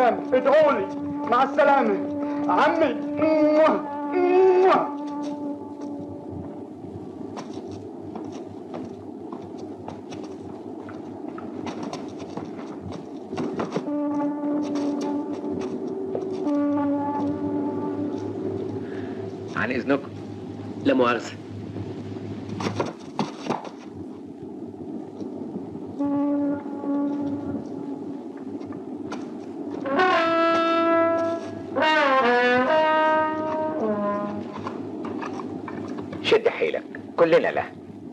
السلامة ادعوا لي مع السلامة عمي موah. موah. عن اذنكم لا مؤاخذة شد حيلك كلنا له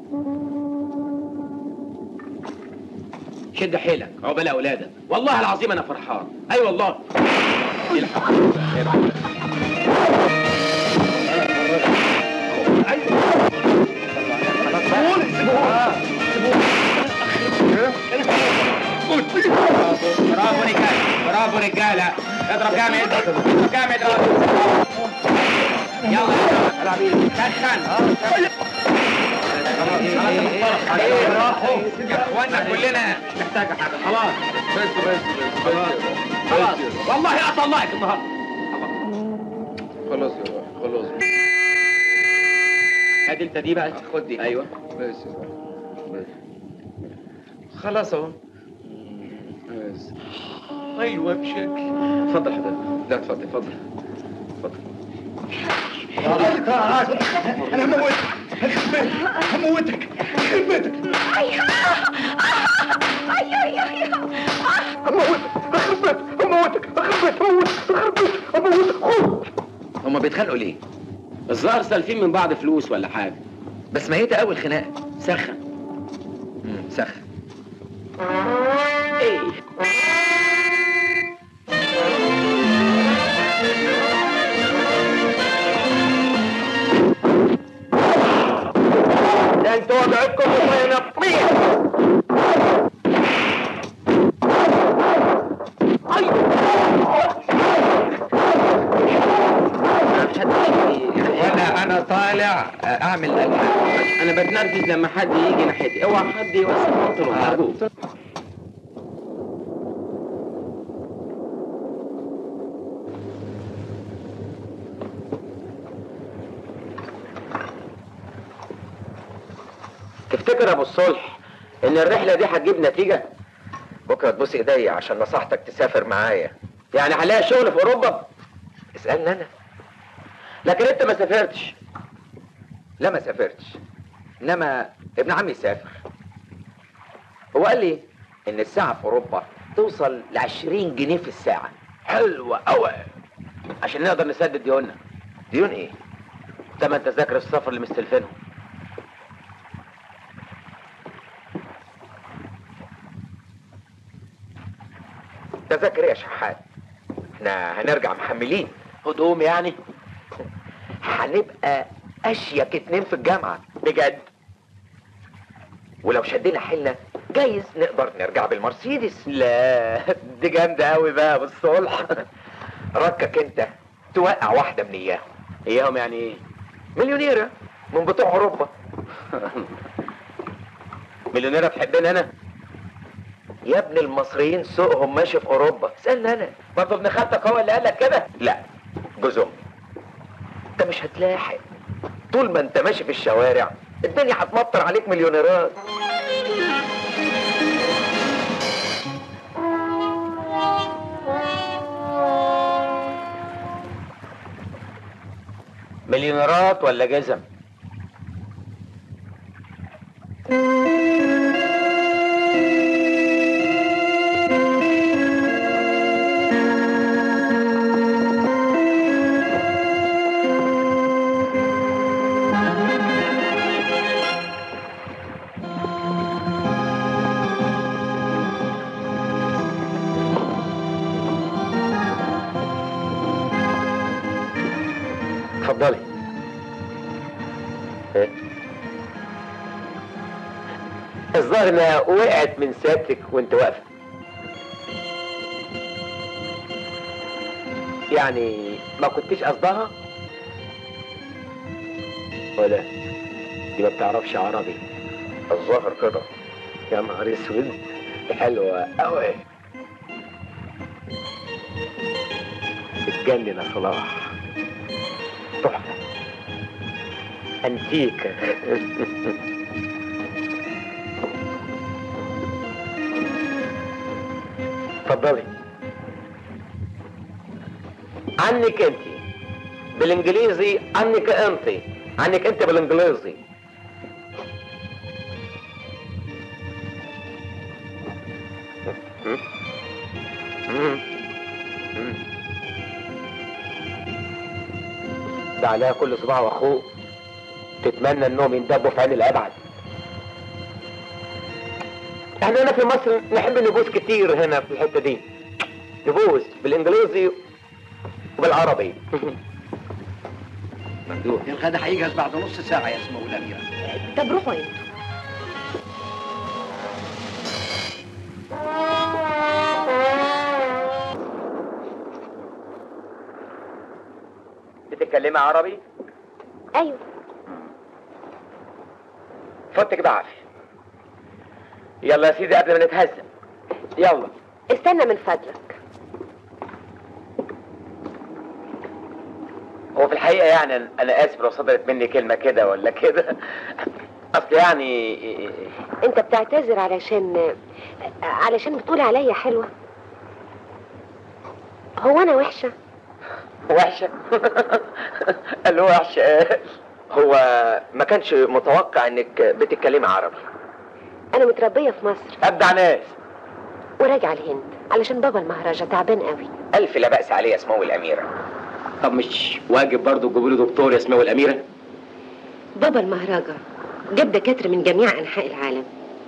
شد حيلك عقبال اولادك والله العظيم انا فرحان اي والله برافو رجاله برافو رجاله اضرب جامد اضرب جامد يلا يلا سخن يا اخوانا كلنا مش محتاجه حاجه خلاص بس بس بس خلاص والله اطلعك النهارده خلاص يا روح خلاص ادي انت دي بقى خد دي ايوه بس يا روح بس خلاص اهو بس ايوه بشكل اتفضل حضرتك لا اتفضل اتفضل اتفضل انا هموتك هموتك يخرب بيتك ايوه ايوه ايوه هموتك اخرب بيتك هموتك اخرب بيتك هموتك اخرب بيتك هموتك خد هما بيتخانقوا ليه الظاهر سالفين من بعض فلوس ولا حاجه بس ميتة اول خناقه سخن مم، سخن ايه ده انتوا وضعكم مطيح ولا انا طالع اعمل الحان انا بتنرفز لما حد يجي ناحيتي اوعى حد يوسع بنطلون ارجوك تفتكر يا ابو الصلح ان الرحله دي هتجيب نتيجه بكره تبوس ايديا عشان نصحتك تسافر معايا يعني هلاقي شغل في اوروبا اسالني انا لكن انت ما سافرتش لا ما سافرتش انما ابن عمي سافر هو قال لي ان الساعه في اوروبا توصل ل 20 جنيه في الساعه حلوة قوي عشان نقدر نسدد ديوننا ديون ايه تمن تذاكر السفر اللي مستلفينهم تذاكر ايه يا شحات احنا هنرجع محملين هدوم يعني هنبقى اشيك اتنين في الجامعه بجد ولو شدينا حيلنا جايز نقدر نرجع بالمرسيدس لا دي جامده قوي بقى بالصلح ركك انت توقع واحده من اياهم اياهم يعني ايه مليونيره من بتوع اوروبا مليونيرة تحبني انا يا ابن المصريين سوقهم ماشي في اوروبا سألني انا برضه ابن خالتك هو اللي قالك كده لا جوز امي انت مش هتلاحق طول ما انت ماشي في الشوارع الدنيا هتمطر عليك مليونيرات مليونيرات ولا جزم اتفضلي ايه الظاهر انها وقعت من سيادتك وانت واقفه يعني ما كنتش قصدها ولا دي ما بتعرفش عربي الظاهر كده يا نهار اسود حلوه قوي تجنن يا صلاح تحفة أنتيكة اتفضلي عنك انت بالانجليزي عنك انت عنك انت بالانجليزي ده عليها كل صباع واخوه تتمنى انهم يندبوا في عين الابعد احنا هنا في مصر نحب نبوس كتير هنا في الحته دي نبوس بالانجليزي وبالعربي ممدوح الغدا هيجهز بعد نص ساعة يا اسمه الأميرة طب روحوا انتوا بتتكلمي عربي ايوه فوتك بعافية يلا يا سيدي قبل ما نتهزم يلا استنى من فضلك هو في الحقيقة يعني أنا آسف لو صدرت مني كلمة كده ولا كده أصل يعني انت بتعتذر علشان علشان بتقول عليا حلوة هو انا وحشة وحشة قال له وحشة هو ما كانش متوقع إنك بتتكلمي عربي انا متربية في مصر أبدع ناس وراجعة الهند علشان بابا المهرجة تعبان قوي ألف لا بأس عليه اسمه الأميرة طب مش واجب برضه تجيبوا له دكتور اسمه الأميرة بابا المهرجة جاب دكاترة من جميع انحاء العالم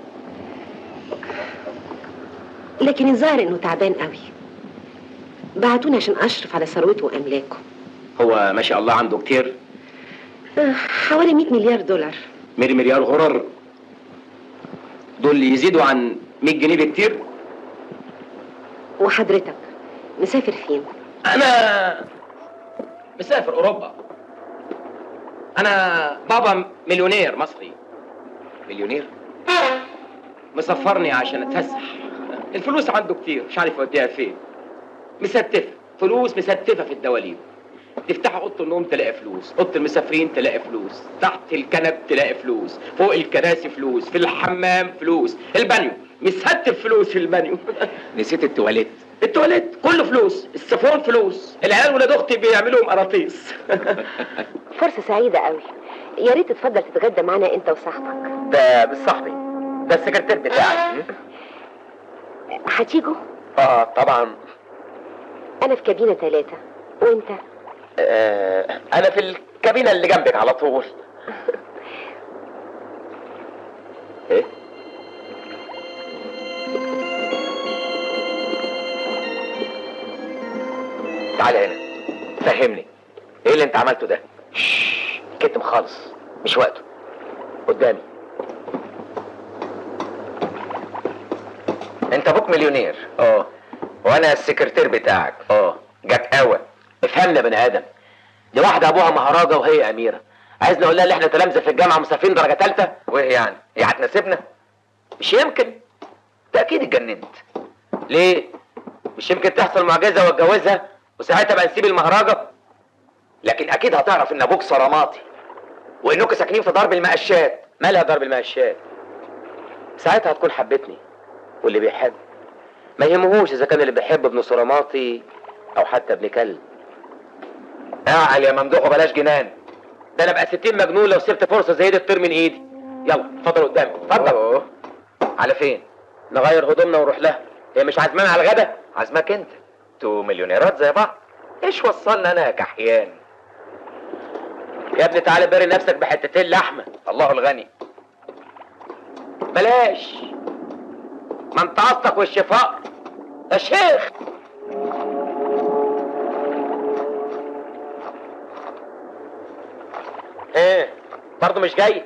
لكن الظاهر انه تعبان قوي بعتوني عشان اشرف على ثروته واملاكه هو ما شاء الله عنده كتير آه، حوالي 100 مليار دولار ميري مليار غرر دول يزيدوا عن 100 جنيه بكتير وحضرتك مسافر فين انا مسافر اوروبا انا بابا مليونير مصري مليونير مسفرني عشان اتفسح الفلوس عنده كتير مش عارف يوديها فين مستفه فلوس مستفه في الدواليب تفتح اوضه النوم تلاقي فلوس اوضه المسافرين تلاقي فلوس تحت الكنب تلاقي فلوس فوق الكراسي فلوس في الحمام فلوس البانيو مستف فلوس في البانيو نسيت التواليت التواليت كله فلوس السفون فلوس العيال ولاد اختي بيعملوهم قراطيس فرصة سعيدة قوي يا ريت تتفضل تتغدى معانا انت وصاحبك ده مش صاحبي ده السكرتير بتاعي هتيجوا اه طبعا انا في كابينة ثلاثة وانت آه انا في الكابينة اللي جنبك على طول ايه تعال هنا فهمني ايه اللي انت عملته ده شش، كتم خالص مش وقته قدامي انت ابوك مليونير اه وانا السكرتير بتاعك اه جت قوي افهمنا يا بني ادم دي واحده ابوها مهرجه وهي اميره عايزني اقول لها اللي احنا تلامذه في الجامعه مسافرين درجه ثالثه وايه يعني هي هتناسبنا مش يمكن ده اكيد اتجننت ليه مش يمكن تحصل معجزه واتجوزها وساعتها بقى نسيب المهرجه لكن اكيد هتعرف ان ابوك صراماطي وانكم ساكنين في درب المقشات مالها درب المقشات ساعتها هتكون حبتني واللي بيحب ما يهمهوش اذا كان اللي بيحب ابن صراماطي او حتى ابن كلب اعقل يا ممدوح وبلاش جنان ده انا بقى ستين مجنون لو سبت فرصه زي دي تطير من ايدي يلا اتفضل قدامي اتفضل على فين نغير هدومنا ونروح لها هي مش عازمانا على الغدا عازماك انت انتوا مليونيرات زي بعض ايش وصلنا انا يا كحيان يا ابني تعالى باري نفسك بحتتين لحمه الله الغني بلاش ما انت قصدك والشفاء يا شيخ ايه برضه مش جاي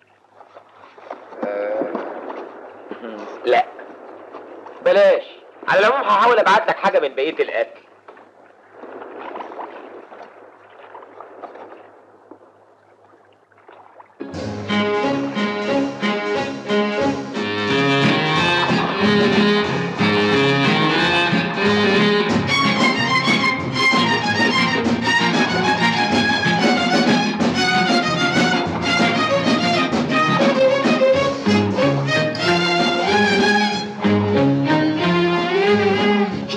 لا بلاش على العموم هحاول ابعت لك حاجه من بقيه الاكل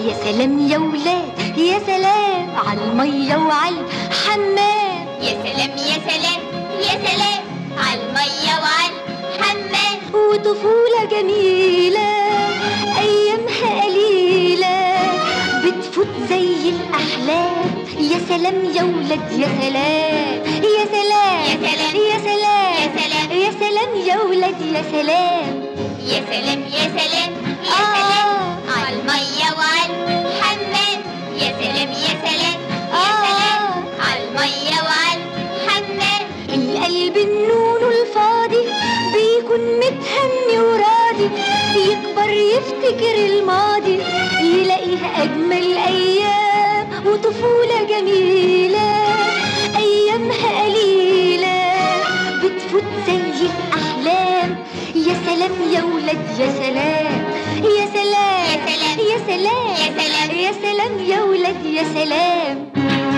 يا سلام يا ولاد يا سلام على المية وعلى الحمام يا سلام يا سلام يا سلام على المية وعلى الحمام وطفولة جميلة أيامها قليلة بتفوت زي الأحلام يا سلام يا ولاد يا سلام يا سلام يا سلام. يا سلام يا سلام. يا سلام يا ولاد يا سلام يا سلام يا سلام يا آه. سلام على المية وعلى الحمام يا سلام يا سلام يا آه. سلام على المية وعلى الحمام القلب النون الفاضي بيكون متهني وراضي يكبر يفتكر الماضي يلاقيها أجمل أيام وطفولة جميلة أيامها قليلة بتفوت زي الأحلام يا سلام يا ولاد يا سلام يا سلام يا سلام. يا سلام يا سلام. يا سلام يا ولاد يا سلام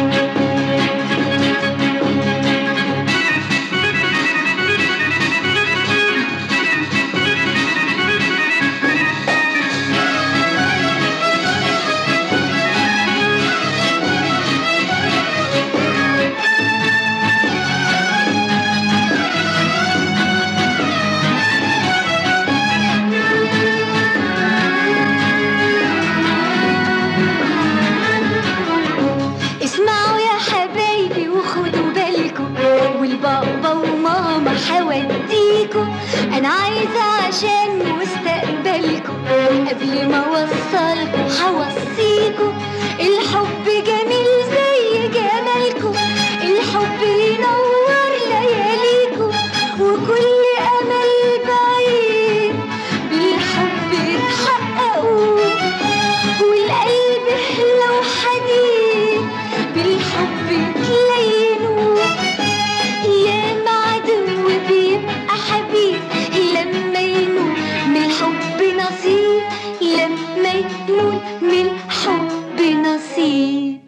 اسمعوا يا حبايبي وخدوا بالكم والبابا وماما حوديكوا انا عايزه عشان مستقبلكم قبل ما اوصلكم حوصيكوا الحب جميل زي جمالكم الحب ينور لياليكم وكل امل بعيد بالحب يتحققوا والقلب لو حديد بالحب تلينه يا معدو بيبقى حبيب لما ينول من الحب نصيب لما ينول من الحب نصيب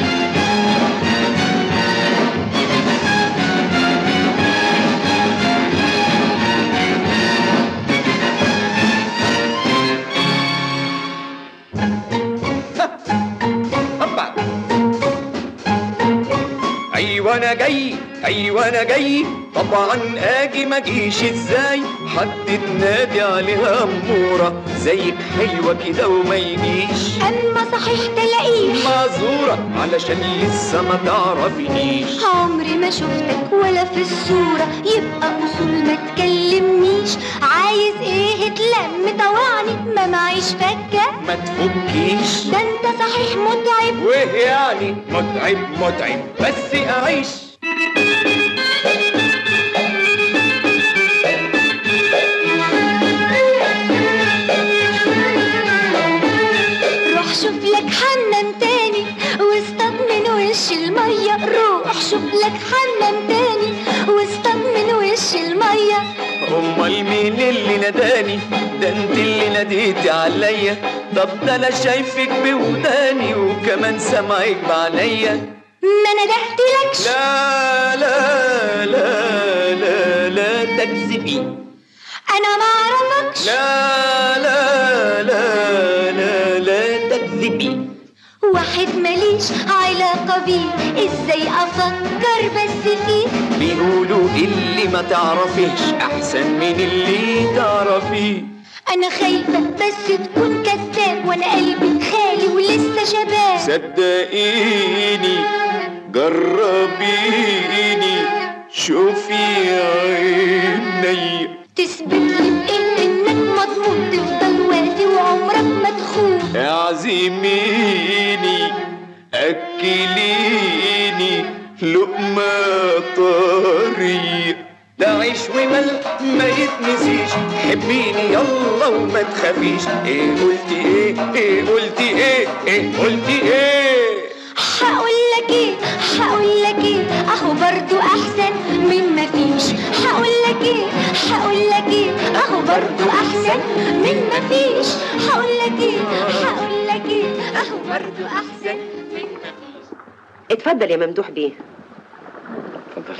هبا ايوه انا جاي ايوه انا جاي طبعا اجي ما اجيش ازاي حد تنادي عليها اموره زيك حلوه كده وما يجيش اما صحيح تلاقيه معذوره علشان لسه ما تعرفنيش عمري ما شفتك ولا في الصورة يبقى أصول ما تكلمنيش عايز ايه تلم طوعني ما معيش فكة ما تفكيش ده انت صحيح متعب وايه يعني متعب متعب بس اعيش روح شوف لك حمام تاني واصطاد من وش المية روح شوف لك حمام تاني واصطاد من وش المية امال مين اللي ناداني ده انت اللي ناديتي عليا طب ده انا شايفك بوداني وكمان سامعك بعينيا ما ندهتلكش لا لا لا لا لا تكذبي انا ما اعرفكش لا لا لا لا لا تكذبي واحد ماليش علاقة بيه ازاي افكر بس فيه بيقولوا اللي ما تعرفيش احسن من اللي تعرفيه انا خايفة بس تكون كذاب وانا قلبي خالي ولسه شباب صدقيني جربيني شوفي عيني تثبت لي بإيه انك مضمون تفضل وافي وعمرك ما تخون اعزميني اكليني لقمة طري ده عيش وملح ما يتنسيش حبيني يلا وما تخافيش ايه قلتي ايه ايه قلتي ايه ايه قلتي ايه هقول لك ايه هقول لك ايه اهو برضو احسن من ما فيش هقول لك ايه هقول لك ايه اهو برضو احسن من ما فيش هقول لك ايه هقول لك ايه اهو برضو احسن من ما فيش اتفضل يا ممدوح بيه اتفضل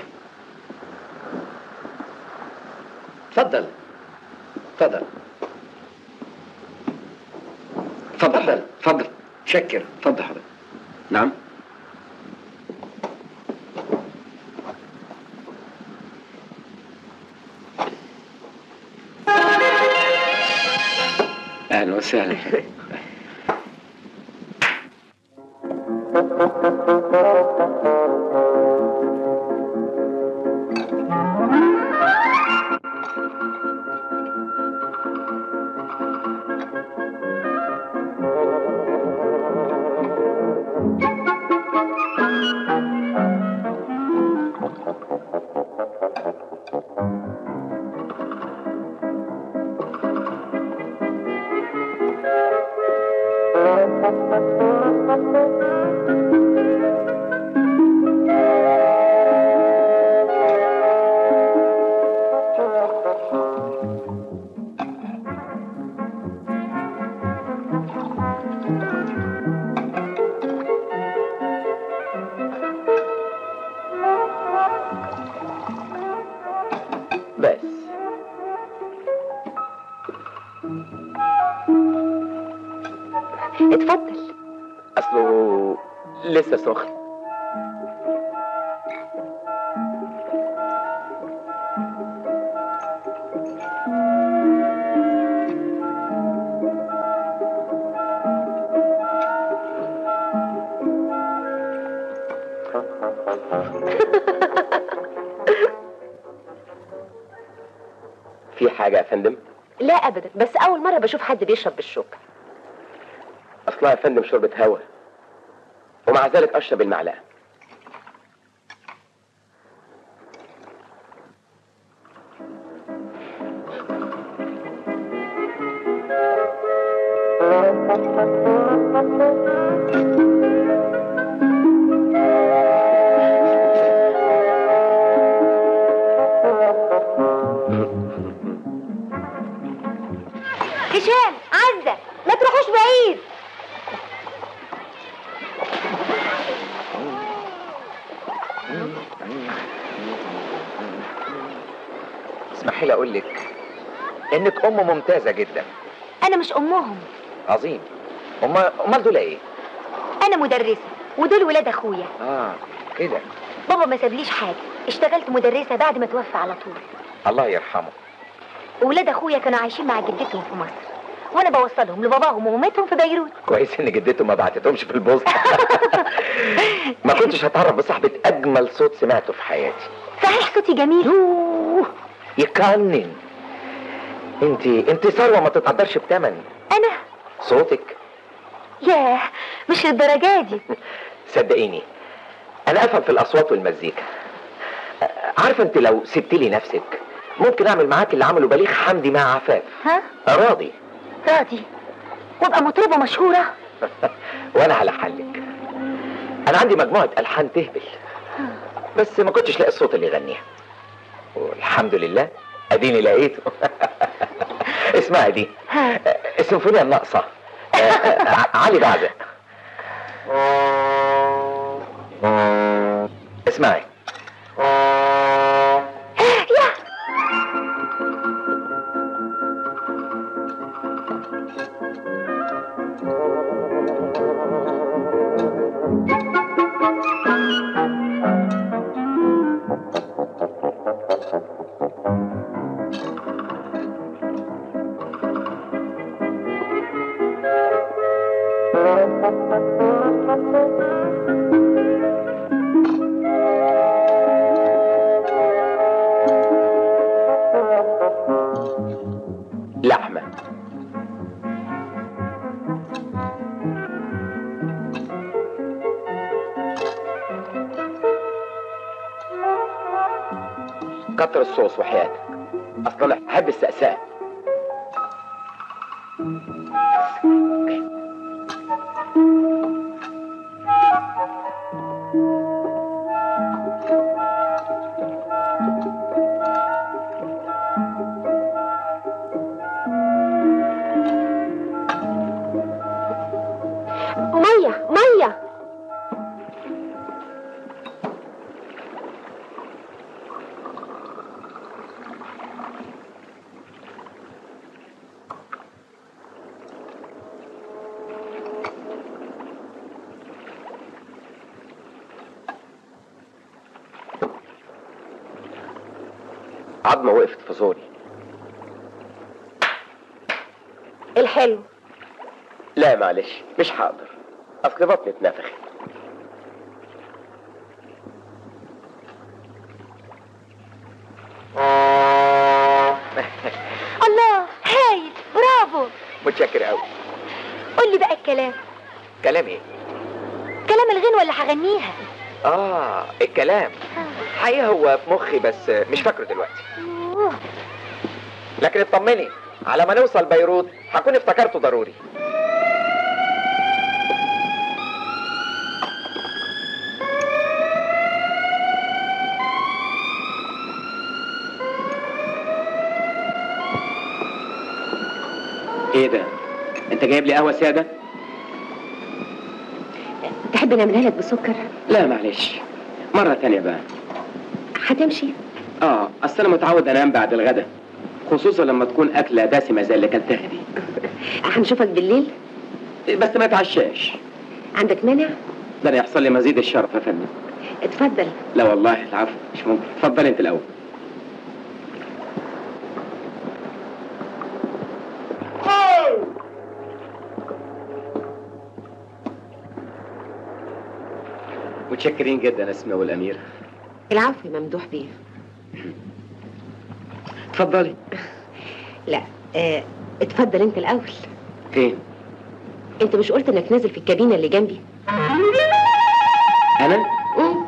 اتفضل اتفضل اتفضل اتفضل شكر اتفضل حضرتك نعم اهلا وسهلا بس اتفضل اصله لسه سخن في حاجة يا فندم؟ لا ابدا بس اول مره بشوف حد بيشرب بالشوكه أصلها يا فندم شوربة هوا ومع ذلك أشرب المعلقة هشام عزة ما تروحوش بعيد اسمحي لي أقول لك إنك أم ممتازة جدا انا مش امهم عظيم أمال أمال دول إيه؟ انا مدرسة ودول ولاد اخويا آه كده بابا ما سابليش حاجة اشتغلت مدرسة بعد ما توفى على طول الله يرحمه وولاد اخويا كانوا عايشين مع جدتهم في مصر وانا بوصلهم لباباهم ومامتهم في بيروت كويس إن جدته ما بعتتهمش في البوسطة ما كنتش هتعرف بصاحبة أجمل صوت سمعته في حياتي صحيح صوتي جميل يوه يكنن انت انت ثروه ما تتقدرش بتمن انا صوتك ياه مش للدرجة دي صدقيني انا افهم في الاصوات والمزيكا عارفه انت لو سبت لي نفسك ممكن اعمل معاك اللي عمله بليغ حمدي مع عفاف ها راضي راضي وابقى مطربة مشهورة وانا على حلك انا عندي مجموعه الحان تهبل بس ما كنتش لاقي الصوت اللي يغنيها والحمد لله اديني لقيته اسمعي دي ها السيمفونيه الناقصه علي بعزق اسمعي يا لحمه كتر الصوص وحياتك اصلا انا بحب السقساء ميه ميه عظمه وقفت في زوري الحلو لا معلش مش هقدر اصل بطني اتنفخت الله هايل برافو متشكر قوي قول لي بقى الكلام كلام ايه كلام الغنوة اللي هغنيها اه الكلام حقيقة هو في مخي بس مش فاكره دلوقتي أوه. لكن اطمني على ما نوصل بيروت هكون افتكرته ضروري ايه ده انت جايب لي قهوه ساده تحب نعملها لك بسكر لا معلش مره تانية بقى هتمشي اه اصل انا متعود انام بعد الغدا خصوصا لما تكون اكله دسمه زي اللي اكلتها دي هنشوفك بالليل بس ما اتعشاش عندك مانع ده أنا يحصل لي مزيد الشرف يا فندم اتفضل لا والله العفو مش ممكن اتفضلي انت الاول متشكرين جدا اسماء والامير العفو يا ممدوح بيه اتفضلي لا اه اتفضل انت الاول فين انت مش قلت انك نازل في الكابينه اللي جنبي انا مم.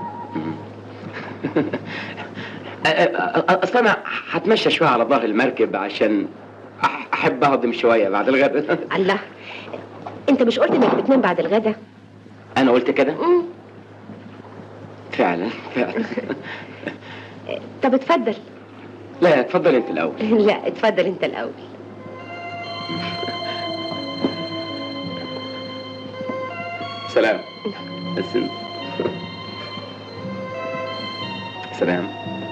أ- أ- أ- اصل انا هتمشى شويه على ظهر المركب عشان أح- احب اهضم شويه بعد الغدا الله انت مش قلت انك بتنام بعد الغدا انا قلت كده مم. فعلا فعلا طب اتفضل لا اتفضل انت الاول لا اتفضل انت الاول سلام بس سلام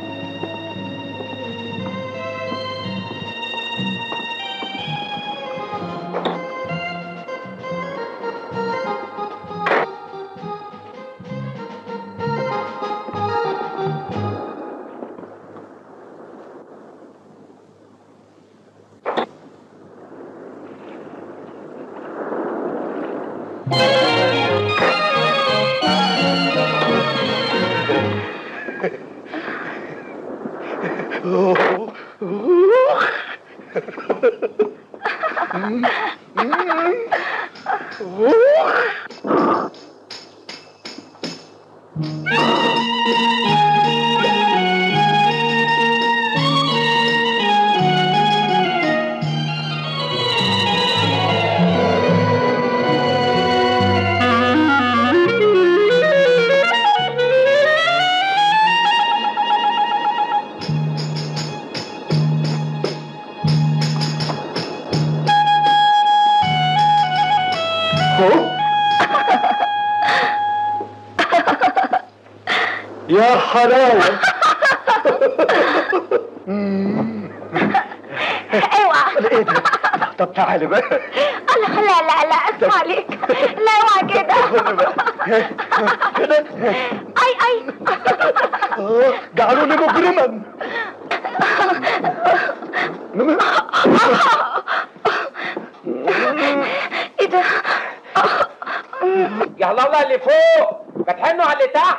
يا حلاوة اوعى ايه ده طب تعالي بقى الله لا لا لا اسمع عليك لا اوعى كده كده اي اي آه، جعلوني مجرما ايه ده يا الله الله اللي فوق ما تحنوا على اللي تحت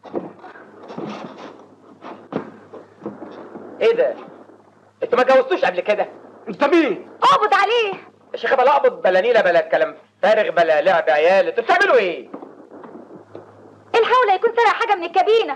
ايه ده انتوا ما جوزتوش قبل كده انت مين اقبض عليه يا شيخ بلا اقبض بلا نيله بلا كلام فارغ بلا لعب عيال انتوا بتعملوا ايه الحول يكون سرق حاجه من الكابينه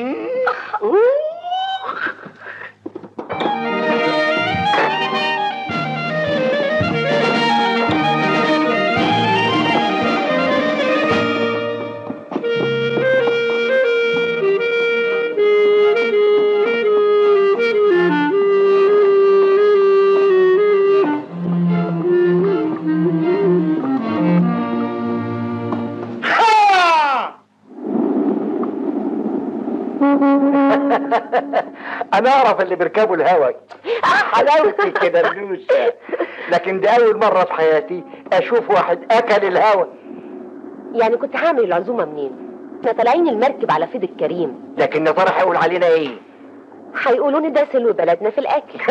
انا اعرف اللي بيركبوا الهوا حلاوتي كده الروشة لكن دي اول مرة في حياتي اشوف واحد اكل الهوا يعني كنت هعمل العزومه منين احنا طالعين المركب على فيض الكريم لكن يا ترى هيقول علينا ايه هيقولوا لي ده سلو بلدنا في الاكل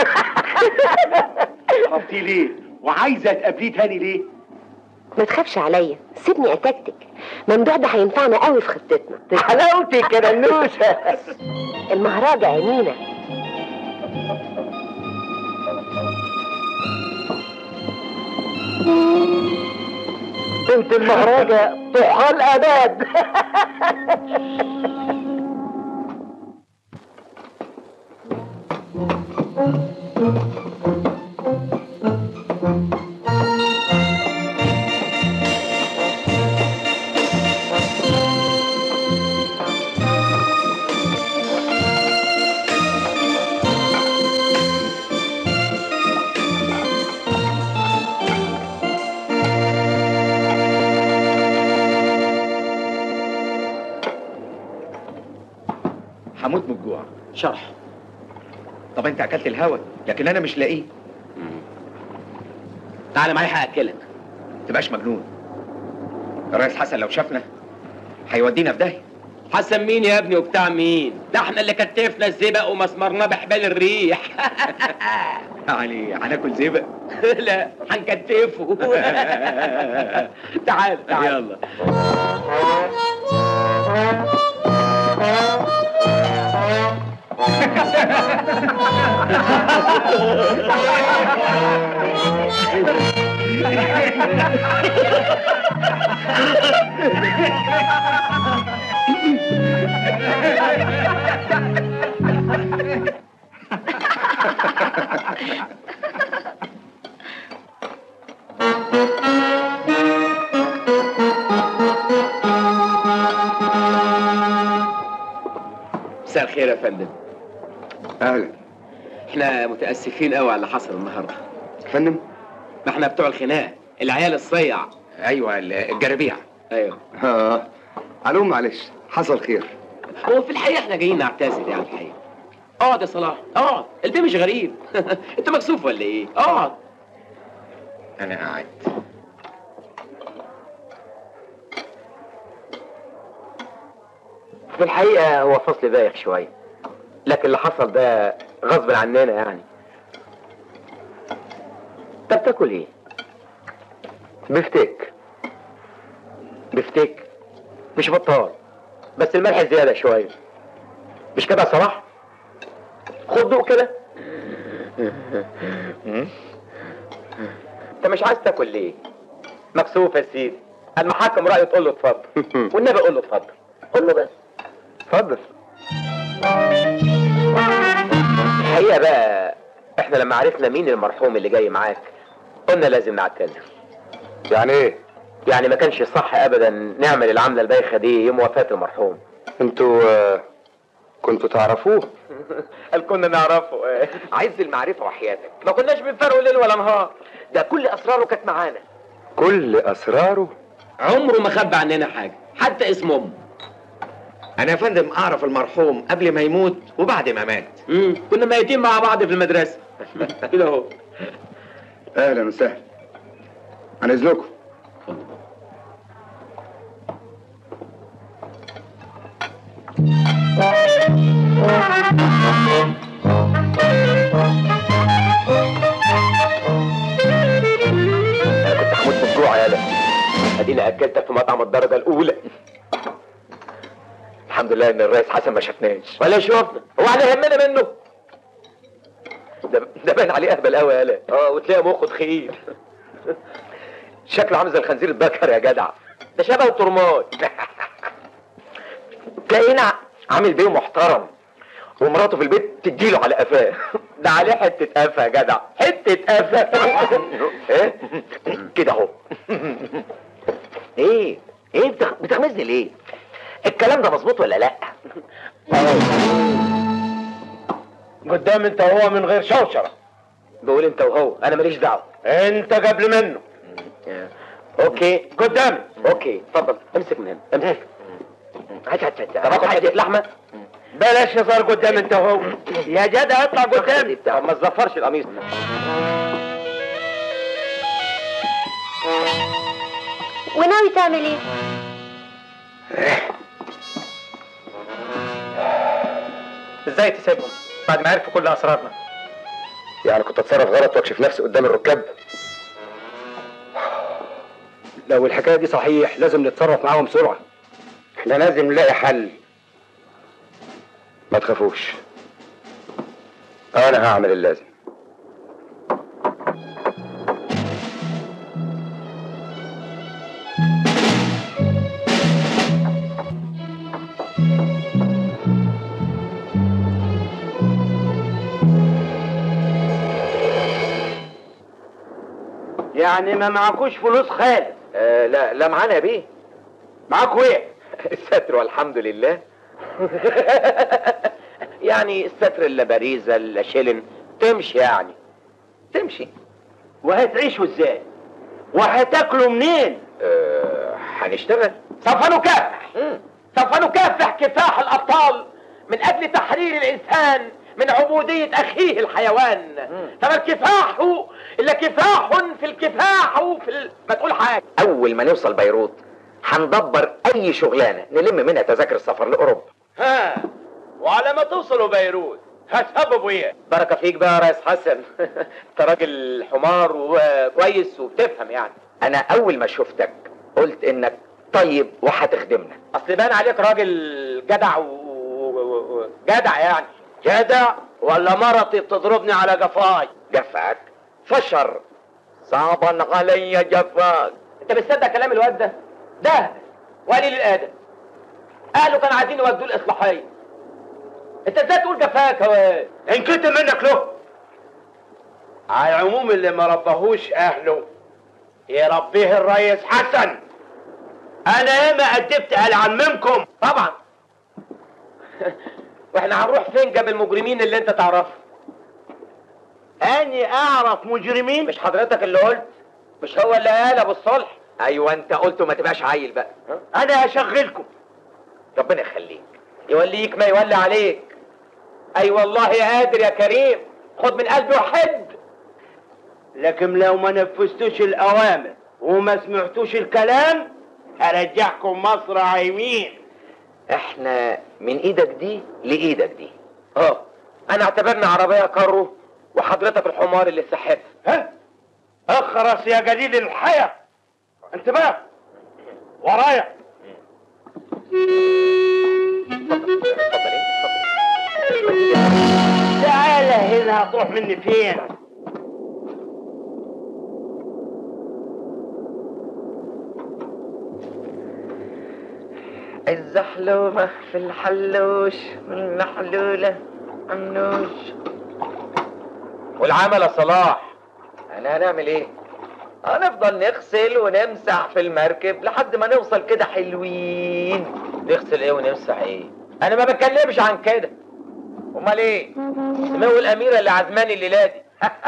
عرفتي ليه وعايزه تقابليه تاني ليه ما تخافش عليا سيبني اتكتك ممدوح ده هينفعنا قوي في خطتنا حلاوتك يا نوسة المهرجة يا مينا بنت المهرجة طحال أباد هموت من الجوع شرح طب انت اكلت الهوا لكن انا مش لاقيه تعالى معايا هاكلك تبقاش مجنون الرئيس حسن لو شافنا هيودينا في داهيه حسن مين يا ابني وبتاع مين ده احنا اللي كتفنا الزبق ومسمرناه بحبال الريح يعني هناكل زبق لا هنكتفه تعال تعال يلا مساء الخير يا فندم اهلا احنا متاسفين قوي على اللي حصل النهارده فندم ما احنا بتوع الخناق العيال الصيع ايوه الجرابيع ايوه اه علوم معلش حصل خير هو في الحقيقه احنا جايين نعتذر يعني الحقيقه اقعد يا صلاح اقعد البيه مش غريب انت مكسوف ولا ايه اقعد انا قاعد في الحقيقة هو فصل بايخ شوية لكن اللي حصل ده غصب عننا يعني طب تاكل ايه؟ بفتيك بفتيك مش بطال بس الملح زيادة شوية مش كده يا صلاح؟ خد دوق كده انت مش عايز تاكل ليه؟ مكسوف يا سيدي المحكم رأيه تقول له اتفضل والنبي قول له اتفضل قول له بس اتفضل الحقيقة بقى احنا لما عرفنا مين المرحوم اللي جاي معاك قلنا لازم نعتذر يعني ايه يعني ما كانش صح ابدا نعمل العملة البايخة دي يوم وفاة المرحوم انتوا آه، كنتوا تعرفوه قال كنا نعرفه ايه عايز المعرفة وحياتك ما كناش بنفرقه ليل ولا نهار ده كل اسراره كانت معانا كل اسراره عمره ما خبى عننا حاجه حتى اسم امه انا يا فندم اعرف المرحوم قبل ما يموت وبعد ما مات مم. كنا ميتين مع بعض في المدرسه كده اهو اهلا وسهلا عن اذنكم انا كنت هموت من الجوع يا لا اديني اكلتك في مطعم الدرجه الاولى الحمد لله ان الرئيس حسن ما شافناش ولا شوفنا هو احنا يهمنا منه ده ده باين عليه اهبل قوي يا لا اه وتلاقي مخه تخين شكله عامل زي الخنزير البكر يا جدع ده شبه الترماي تلاقينا عامل بيه محترم ومراته في البيت تديله على قفاه ده عليه حته قفا يا جدع حته قفا ايه كده اهو ايه ايه بتغ- بتغمزني ليه الكلام ده مظبوط ولا لا قدام انت وهو من غير شوشره بقول انت وهو انا ماليش دعوه انت قبل منه اوكي قدامي اوكي اتفضل امسك من هنا امسك هات هات هات طب اخد حته لحمه بلاش هزار قدام انت وهو يا جدع اطلع قدامي طب ما تزفرش القميص وناوي تعمل ايه؟ ازاي تسيبهم بعد ما عرفوا كل اسرارنا يعني كنت اتصرف غلط واكشف نفسي قدام الركاب لو الحكايه دي صحيح لازم نتصرف معاهم بسرعه احنا لازم نلاقي حل ما تخافوش انا هعمل اللازم يعني ما معكوش فلوس خالص آه لا لا معانا يا بيه معاكوا ايه الستر والحمد لله يعني الستر الا باريزه الا شيلن تمشي يعني تمشي وهتعيشوا ازاي وهتاكلوا منين آه هنشتغل سوف نكافح مم. سوف نكافح كفاح الأبطال من أجل تحرير الإنسان من عبودية أخيه الحيوان فما الكفاح إلا كفاح في الكفاح في ال... ما تقول حاجة اول ما نوصل بيروت هندبر اي شغلانه نلم منها تذاكر السفر لاوروبا ها وعلى ما توصلوا بيروت هتسببوا ايه بركة فيك بقى يا ريس حسن انت راجل حمار وكويس وبتفهم يعني انا اول ما شفتك قلت انك طيب وهتخدمنا اصل بان عليك راجل جدع و... و... و... جدع يعني جدع ولا مرتي بتضربني على قفاي جفاك فشر صعبا علي جفاك انت بتصدق كلام الواد ده ده وقليل الادب اهله كانوا عايزين يودوه الاصلاحيه انت ازاي تقول جفاك يا واد ان كنت منك له على العموم اللي ما ربهوش اهله يربيه الريس حسن انا ياما ادبت على عمكم طبعا واحنا هنروح فين جنب المجرمين اللي انت تعرفهم اني اعرف مجرمين مش حضرتك اللي قلت مش هو اللي قال ابو الصلح ايوه انت قلت ما تبقاش عيل بقى انا هشغلكم ربنا يخليك يوليك ما يولي عليك اي والله يا قادر يا كريم خد من قلبي وحد لكن لو ما نفذتوش الاوامر وما سمعتوش الكلام هرجعكم مصر عايمين احنا من ايدك دي لايدك دي اه انا اعتبرني عربيه كارو وحضرتك الحمار اللي سحبها ها اخرس يا جليل الحياة انت بقى ورايا تعالى هنا هتروح مني فين الزحلومة في الحلوش والمحلولة عنوش والعمل يا صلاح انا هنعمل ايه هنفضل نغسل ونمسح في المركب لحد ما نوصل كده حلوين نغسل ايه ونمسح ايه انا ما بتكلمش عن كده امال ايه سمو الاميره اللي عزماني الليله دي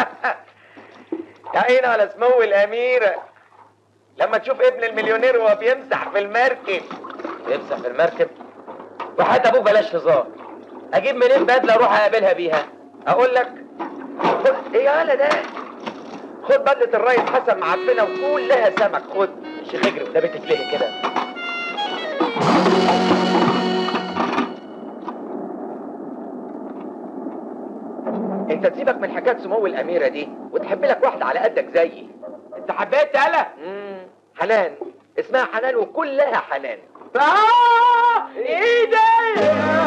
يا عيني على سمو الاميرة لما تشوف ابن المليونير وهو بيمسح في المركب يمسح في المركب وحتى ابوك بلاش هزار اجيب منين بدله اروح اقابلها بيها اقول لك خد ايه يالا ده خد بدلة الريس حسن معفنة وكلها سمك خد شيخ اجرب ده بتتلهي كده انت تسيبك من حكاية سمو الاميرة دي وتحب لك واحدة على قدك زيي انت حبيت يالا مم، حنان اسمها حنان وكلها حنان آه ايه ده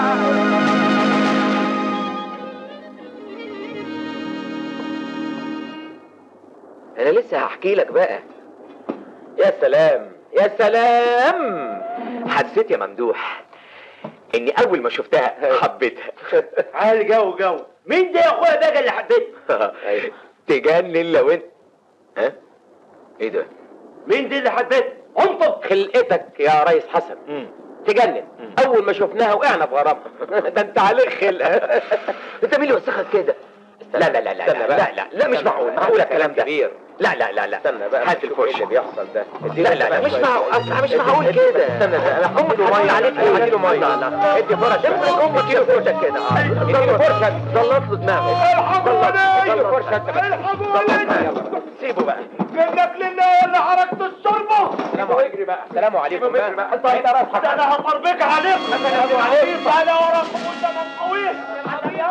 انا لسه هحكي لك بقى يا سلام يا سلام حسيت يا ممدوح اني اول ما شفتها حبيتها عالي جو جو مين ده يا اخويا ده اللي حبيته تجنن لو انت ها ايه ده مين دي اللي حبيته انطق خلقتك يا ريس حسن تجنن اول ما شفناها وقعنا في غرامها ده انت عليك خلقه انت مين اللي وسخك كده لا لا لا لا استنى لا بقى. لا لا لا مش استنى معقول بقى. معقول هذا الكلام ده كبير. لا لا لا لا استنى بقى هات نشوف ايه الفرشه اللي بيحصل ده لا لا لا مش معقول أصل مش معقول كده استنى ده امك اديله هتقول ميه عليك عليك ايه اديله ميه لا لا ادي فرشه امك امك كيلو فرشه كده اه اديله فرشه ظلط له دماغك اديله فرشه انت سيبه بقى منك لله اللي حركت الشربة سلام اجري بقى سلام عليكم بقى انت هنا راس ده انا هطربك عليك سلام عليكم انا وراكم قدام الطويل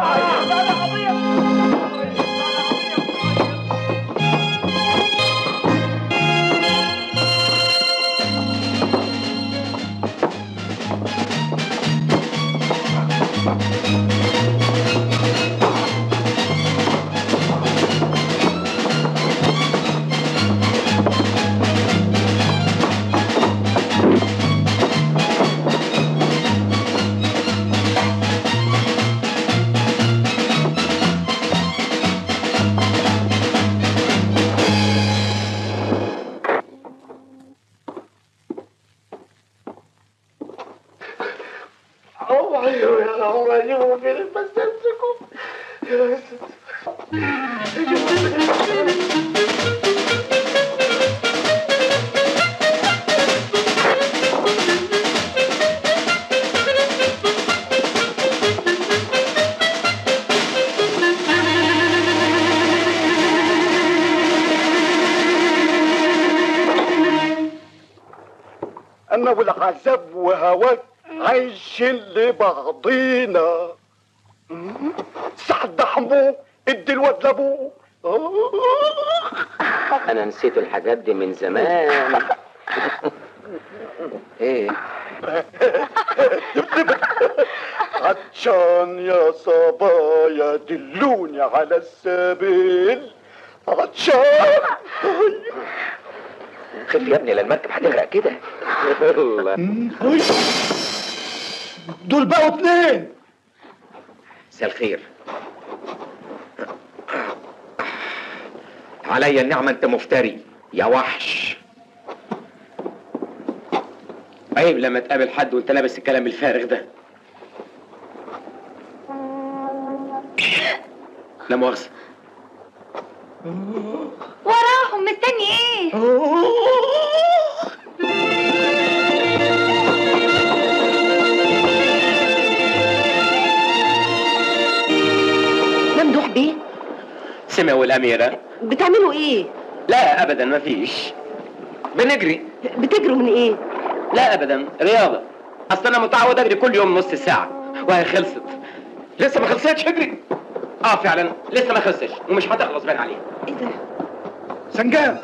انا والعذاب وهواك عايشين لبعضينا سعد حمو ادي الواد لابوه انا نسيت الحاجات دي من زمان ايه عطشان يا صبايا دلوني على السبيل عطشان خف يا ابني لا المركب هتغرق كده الله دول بقوا اتنين مساء الخير عليا النعمة انت مفتري يا وحش عيب لما تقابل حد وانت لابس الكلام الفارغ ده لا مؤاخذة وراهم مستني ايه ممدوح بيه سمع والأميرة بتعملوا ايه لا أبدا ما فيش بنجري بتجروا من ايه لا أبدا رياضة أصل أنا متعود أجري كل يوم نص ساعة وهي خلصت لسه ما خلصتش اجري اه فعلا لسه ما خلصتش ومش هتخلص باين عليها ايه ده سنجاب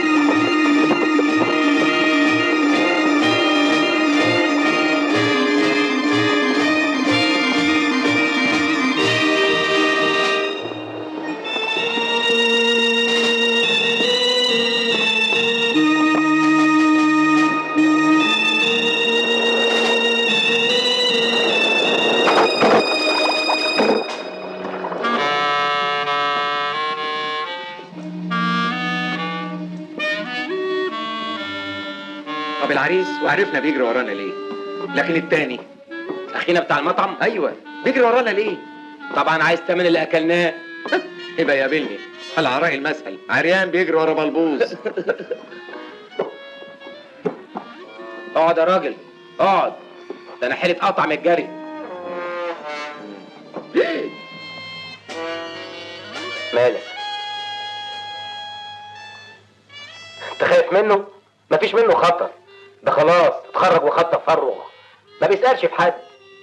طب العريس وعرفنا بيجري ورانا ليه لكن التاني اخينا بتاع المطعم ايوه بيجري ورانا ليه طبعا عايز تمن اللي اكلناه يبقى يقابلني العراء المسأل عريان بيجري ورا بلبوز اقعد يا راجل اقعد ده انا حيلة قطع من الجري مالك انت خايف منه مفيش منه خطر ده خلاص اتخرج وخد تفرغ ما بيسألش في حد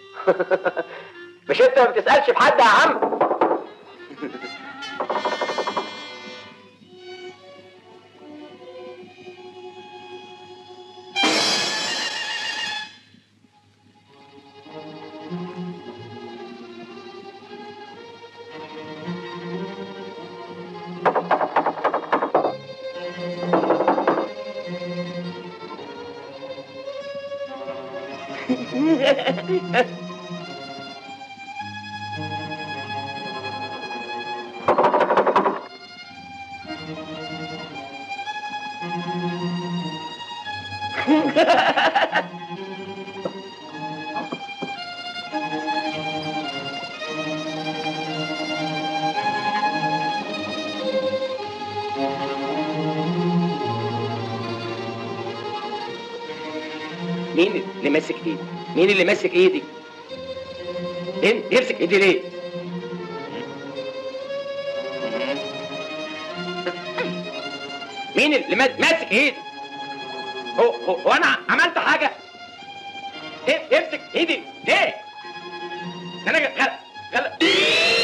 مش انت ما بتسألش في حد يا عم مين اللي ماسك ايدي مين اللي ماسك ايدي مين يمسك ايدي ليه مين اللي ما- ماسك ايدي هو هو, هو انا عملت حاجه إيه؟ يمسك ايدي ليه ده انا غل... غل...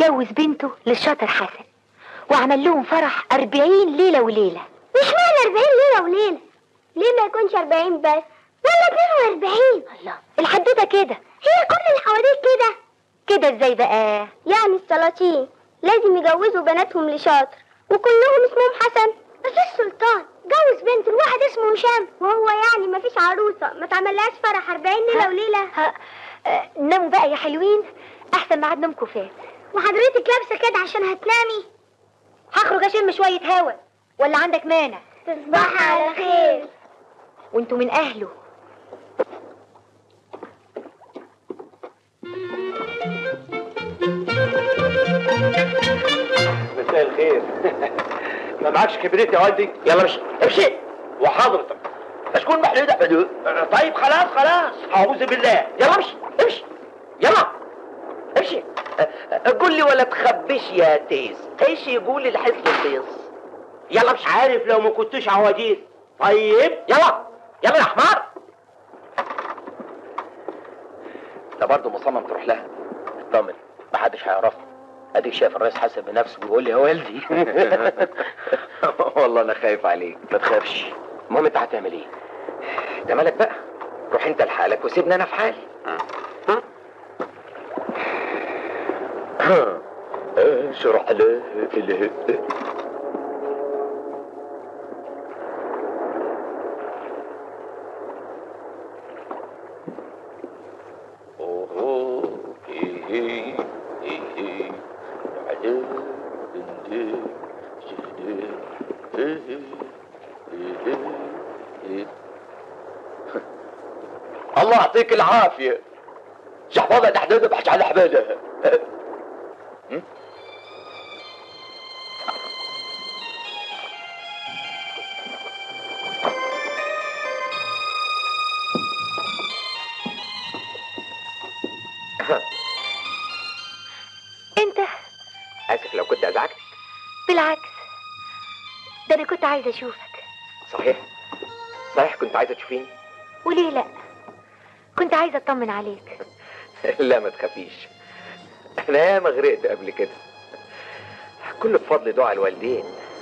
جوز بنته للشاطر حسن وعمل لهم فرح أربعين ليلة وليلة مش معنى 40 ليلة وليلة ليه ما يكونش 40 بس ولا 42 الله الحدوتة كده هي كل الحواديت كده كده ازاي بقى يعني السلاطين لازم يجوزوا بناتهم لشاطر وكلهم اسمهم حسن بس السلطان جوز بنت الواحد اسمه هشام وهو يعني مفيش عروسة ما تعملهاش فرح 40 ليلة ها. وليلة ها آه، ناموا بقى يا حلوين أحسن ميعاد نومكم فات وحضرتك لابسة كده عشان هتنامي هخرج أشم شوية هوا ولا عندك مانع تصبحي على خير وانتوا من أهله مساء الخير ما معكش كبريت يا والدي يلا امشي امشي وحضرتك اشكون محلول احمد طيب خلاص خلاص اعوذ بالله يلا امشي امشي يلا امشي قول لي ولا تخبش يا تيس ايش يقول الحس التيس يلا مش عارف لو ما كنتش عواجيز طيب يلا يلا يا حمار انت برضه مصمم تروح لها اطمن محدش هيعرفني اديك شايف الرئيس حسن بنفسه بيقول لي يا والدي والله انا خايف عليك ما تخافش المهم انت هتعمل ايه انت مالك بقى روح انت لحالك وسيبني انا في حالي اشرح له اللي الله يعطيك العافية شحبابة تحديد بحش على حبالها انت اسف لو كنت ازعجتك بالعكس ده انا كنت عايزه اشوفك صحيح صحيح كنت عايزه تشوفيني وليه لا كنت عايزه اطمن عليك لا ما تخافيش انا ياما غرقت قبل كده كله بفضل دعاء الوالدين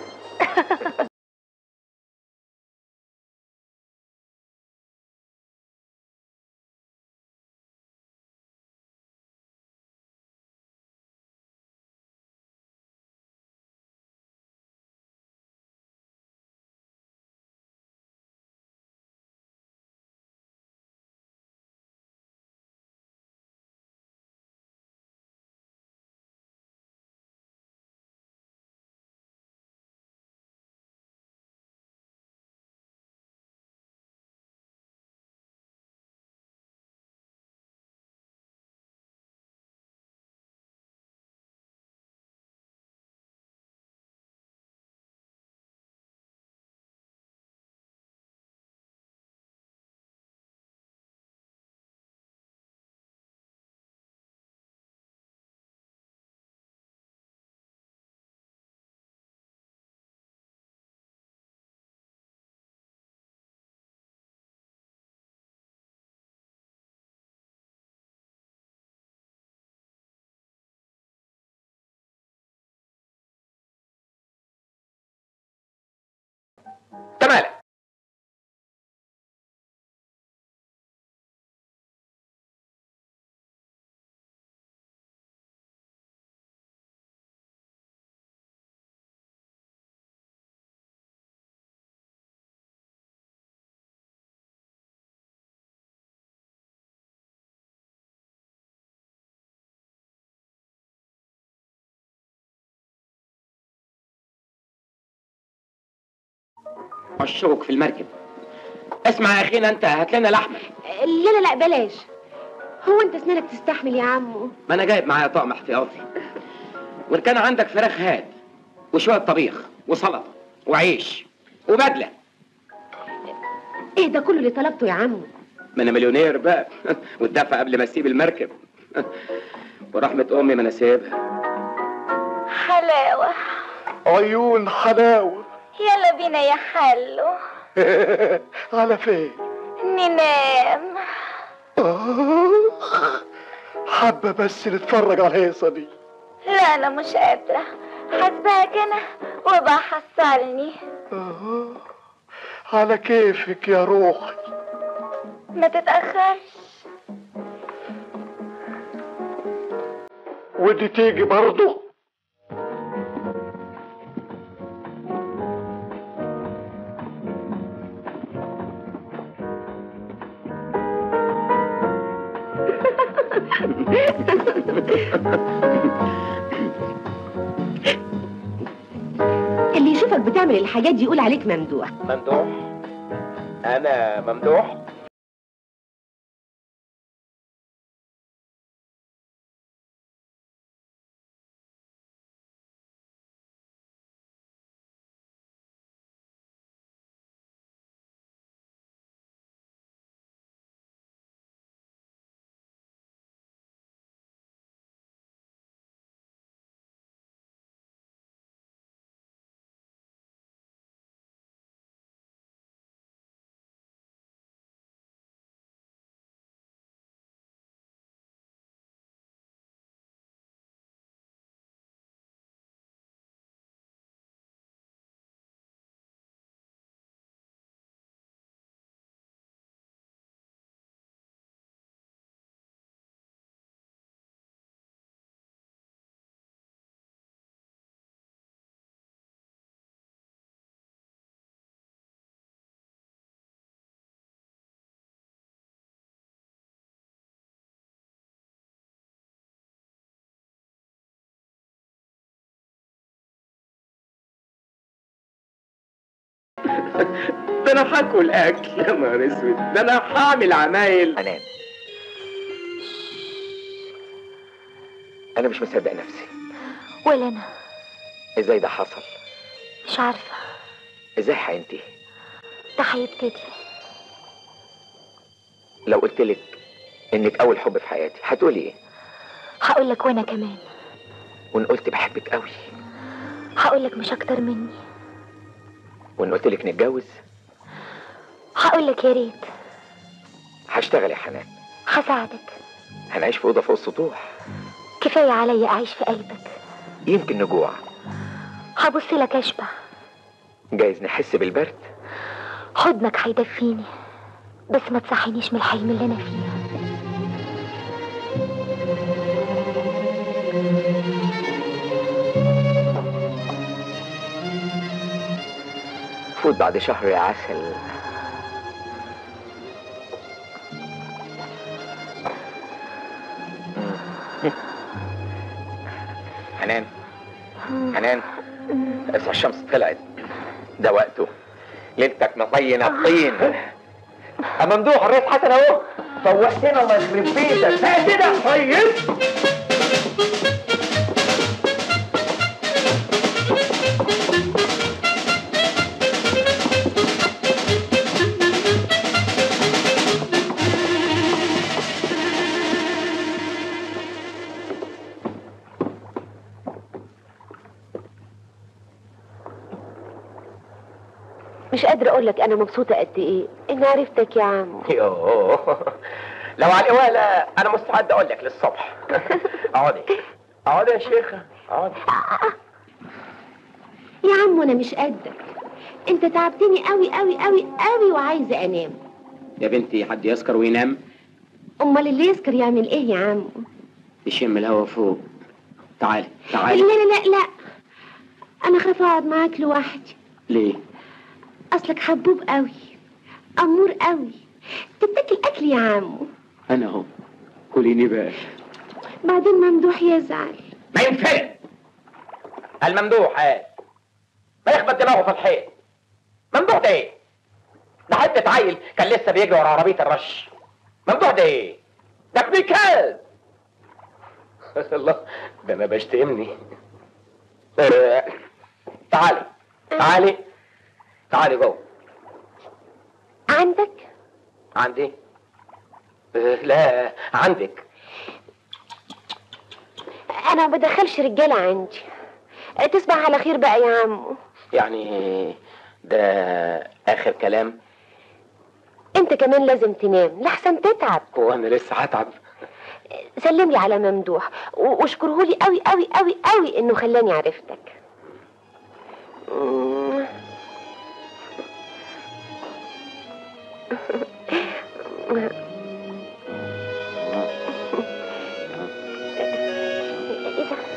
انت مالك عشوك في المركب اسمع يا اخينا انت هات لنا لحمه لا لا لا بلاش هو انت اسنانك تستحمل يا عمو ما انا جايب معايا طقم احتياطي وان كان عندك فراخ هات وشويه طبيخ وسلطه وعيش وبدله ايه ده كله اللي طلبته يا عمو ما انا مليونير بقى والدفع قبل ما اسيب المركب ورحمه امي ما انا سايبها حلاوه عيون حلاوة يلا بينا يا حلو على فين ننام آه. حابة بس نتفرج على الهيصة دي لا انا مش قادرة حاسباك انا وبقى حصلني آه. على كيفك يا روحي ما تتأخرش ودي تيجي برضه اللي يشوفك بتعمل الحاجات دي يقول عليك ممدوح ممدوح انا ممدوح ده انا هاكل اكل يا نهار اسود ده انا هعمل عمايل حنان انا مش مصدق نفسي ولا انا ازاي ده حصل مش عارفة ازاي هينتهي ده هيبتدي لو قلت لك انك اول حب في حياتي هتقولي ايه هقول لك وانا كمان وان قلت بحبك قوي هقول لك مش اكتر مني وان قلت لك نتجوز هقول لك يا ريت هشتغل يا حنان هساعدك هنعيش في اوضه فوق السطوح كفاية عليا اعيش في قلبك يمكن نجوع هبص لك اشبع جايز نحس بالبرد حضنك هيدفيني بس ما تصحينيش من الحلم اللي انا فيه فوت بعد شهر يا عسل حنان حنان بس الشمس طلعت ده وقته ليلتك مطين الطين ممدوح الرئيس حسن اهو فوقتنا الله يخرب بيتك ها كده طيب مش قادرة اقول لك انا مبسوطة قد ايه ان عرفتك يا عم يوه لو على القوالة انا مستعد اقول لك للصبح اقعدي اقعدي يا شيخة اقعدي يا عم انا مش قدك انت تعبتني قوي قوي قوي قوي وعايزة انام يا بنتي حد يسكر وينام امال اللي يسكر يعمل ايه يا عم يشم الهوا فوق تعالي لا تعالي لا لا لا انا خاف اقعد معاك لوحدي ليه اصلك حبوب قوي امور قوي تتاكل اكل يا عم انا اهو كليني بقى بعدين ممدوح يزعل ما ينفع الممدوح قال ما يخبط دماغه في الحيط ممدوح ده ايه ده حتة عيل كان لسه بيجري ورا عربية الرش ممدوح ده ايه ده ابن كلب الله ده انا بشتمني آه، تعالي تعالي تعالي جوه عندك عندي آه، لا عندك انا ما بدخلش رجاله عندي تصبح على خير بقى يا عم يعني ده اخر كلام انت كمان لازم تنام لحسن تتعب هو انا لسه هتعب سلم لي على ممدوح و- واشكره لي قوي قوي قوي قوي انه خلاني عرفتك مم. ايه ده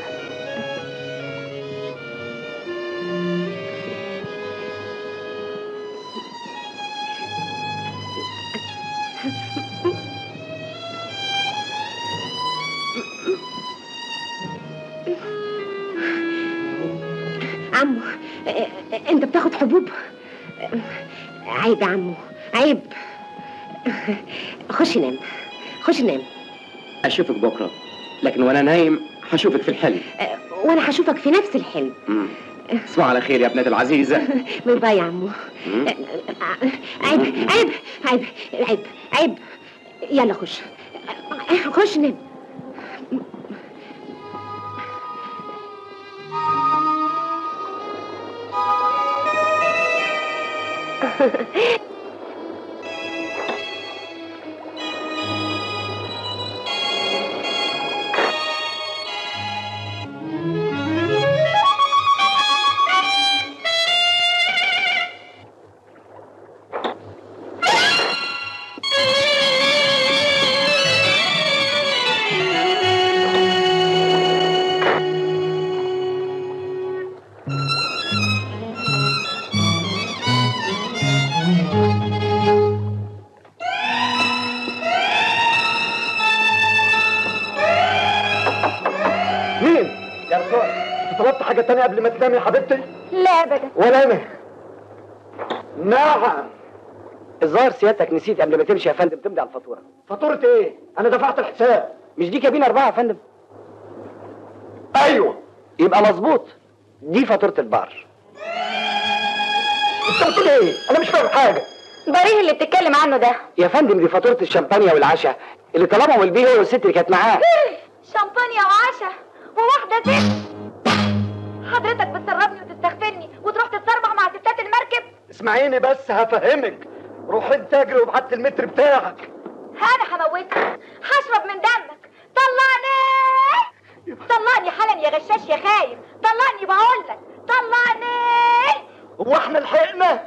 عمو آه، آه، انت بتاخد حبوب عيب يا عمو عيب خش نام خش نام اشوفك بكره لكن وانا نايم هشوفك في الحلم آه، وانا هشوفك في نفس الحلم مم. تصبح على خير يا ابنتي العزيزه باي باي يا عمو مم. آه، آه، عيب عيب عيب عيب عيب يلا خش آه، خش نام مين؟ يا رسول انت طلبت حاجة تانية قبل ما تنام يا حبيبتي؟ لا ابدا ولا انا نعم الظاهر سيادتك نسيت قبل ما تمشي يا فندم تمضي على الفاتوره فاتورة ايه؟ انا دفعت الحساب مش دي كابينه اربعه يا فندم ايوه يبقى مظبوط دي فاتوره البار انت بتقول ايه؟ انا مش فاهم حاجة بريه اللي بتتكلم عنه ده يا فندم دي فاتوره الشمبانيا والعشاء اللي طلبهم البيه هو والست اللي كانت معاه شامبانيا وعشاء وواحدة ست حضرتك بتسربني وتستغفلني وتروح تتصربح مع ستات المركب اسمعيني بس هفهمك روح انت اجري وابعت المتر بتاعك انا هموتك هشرب من دمك طلعني طلعني حالا يا غشاش يا خايف طلعني بقولك طلعني هو احنا لحقنا؟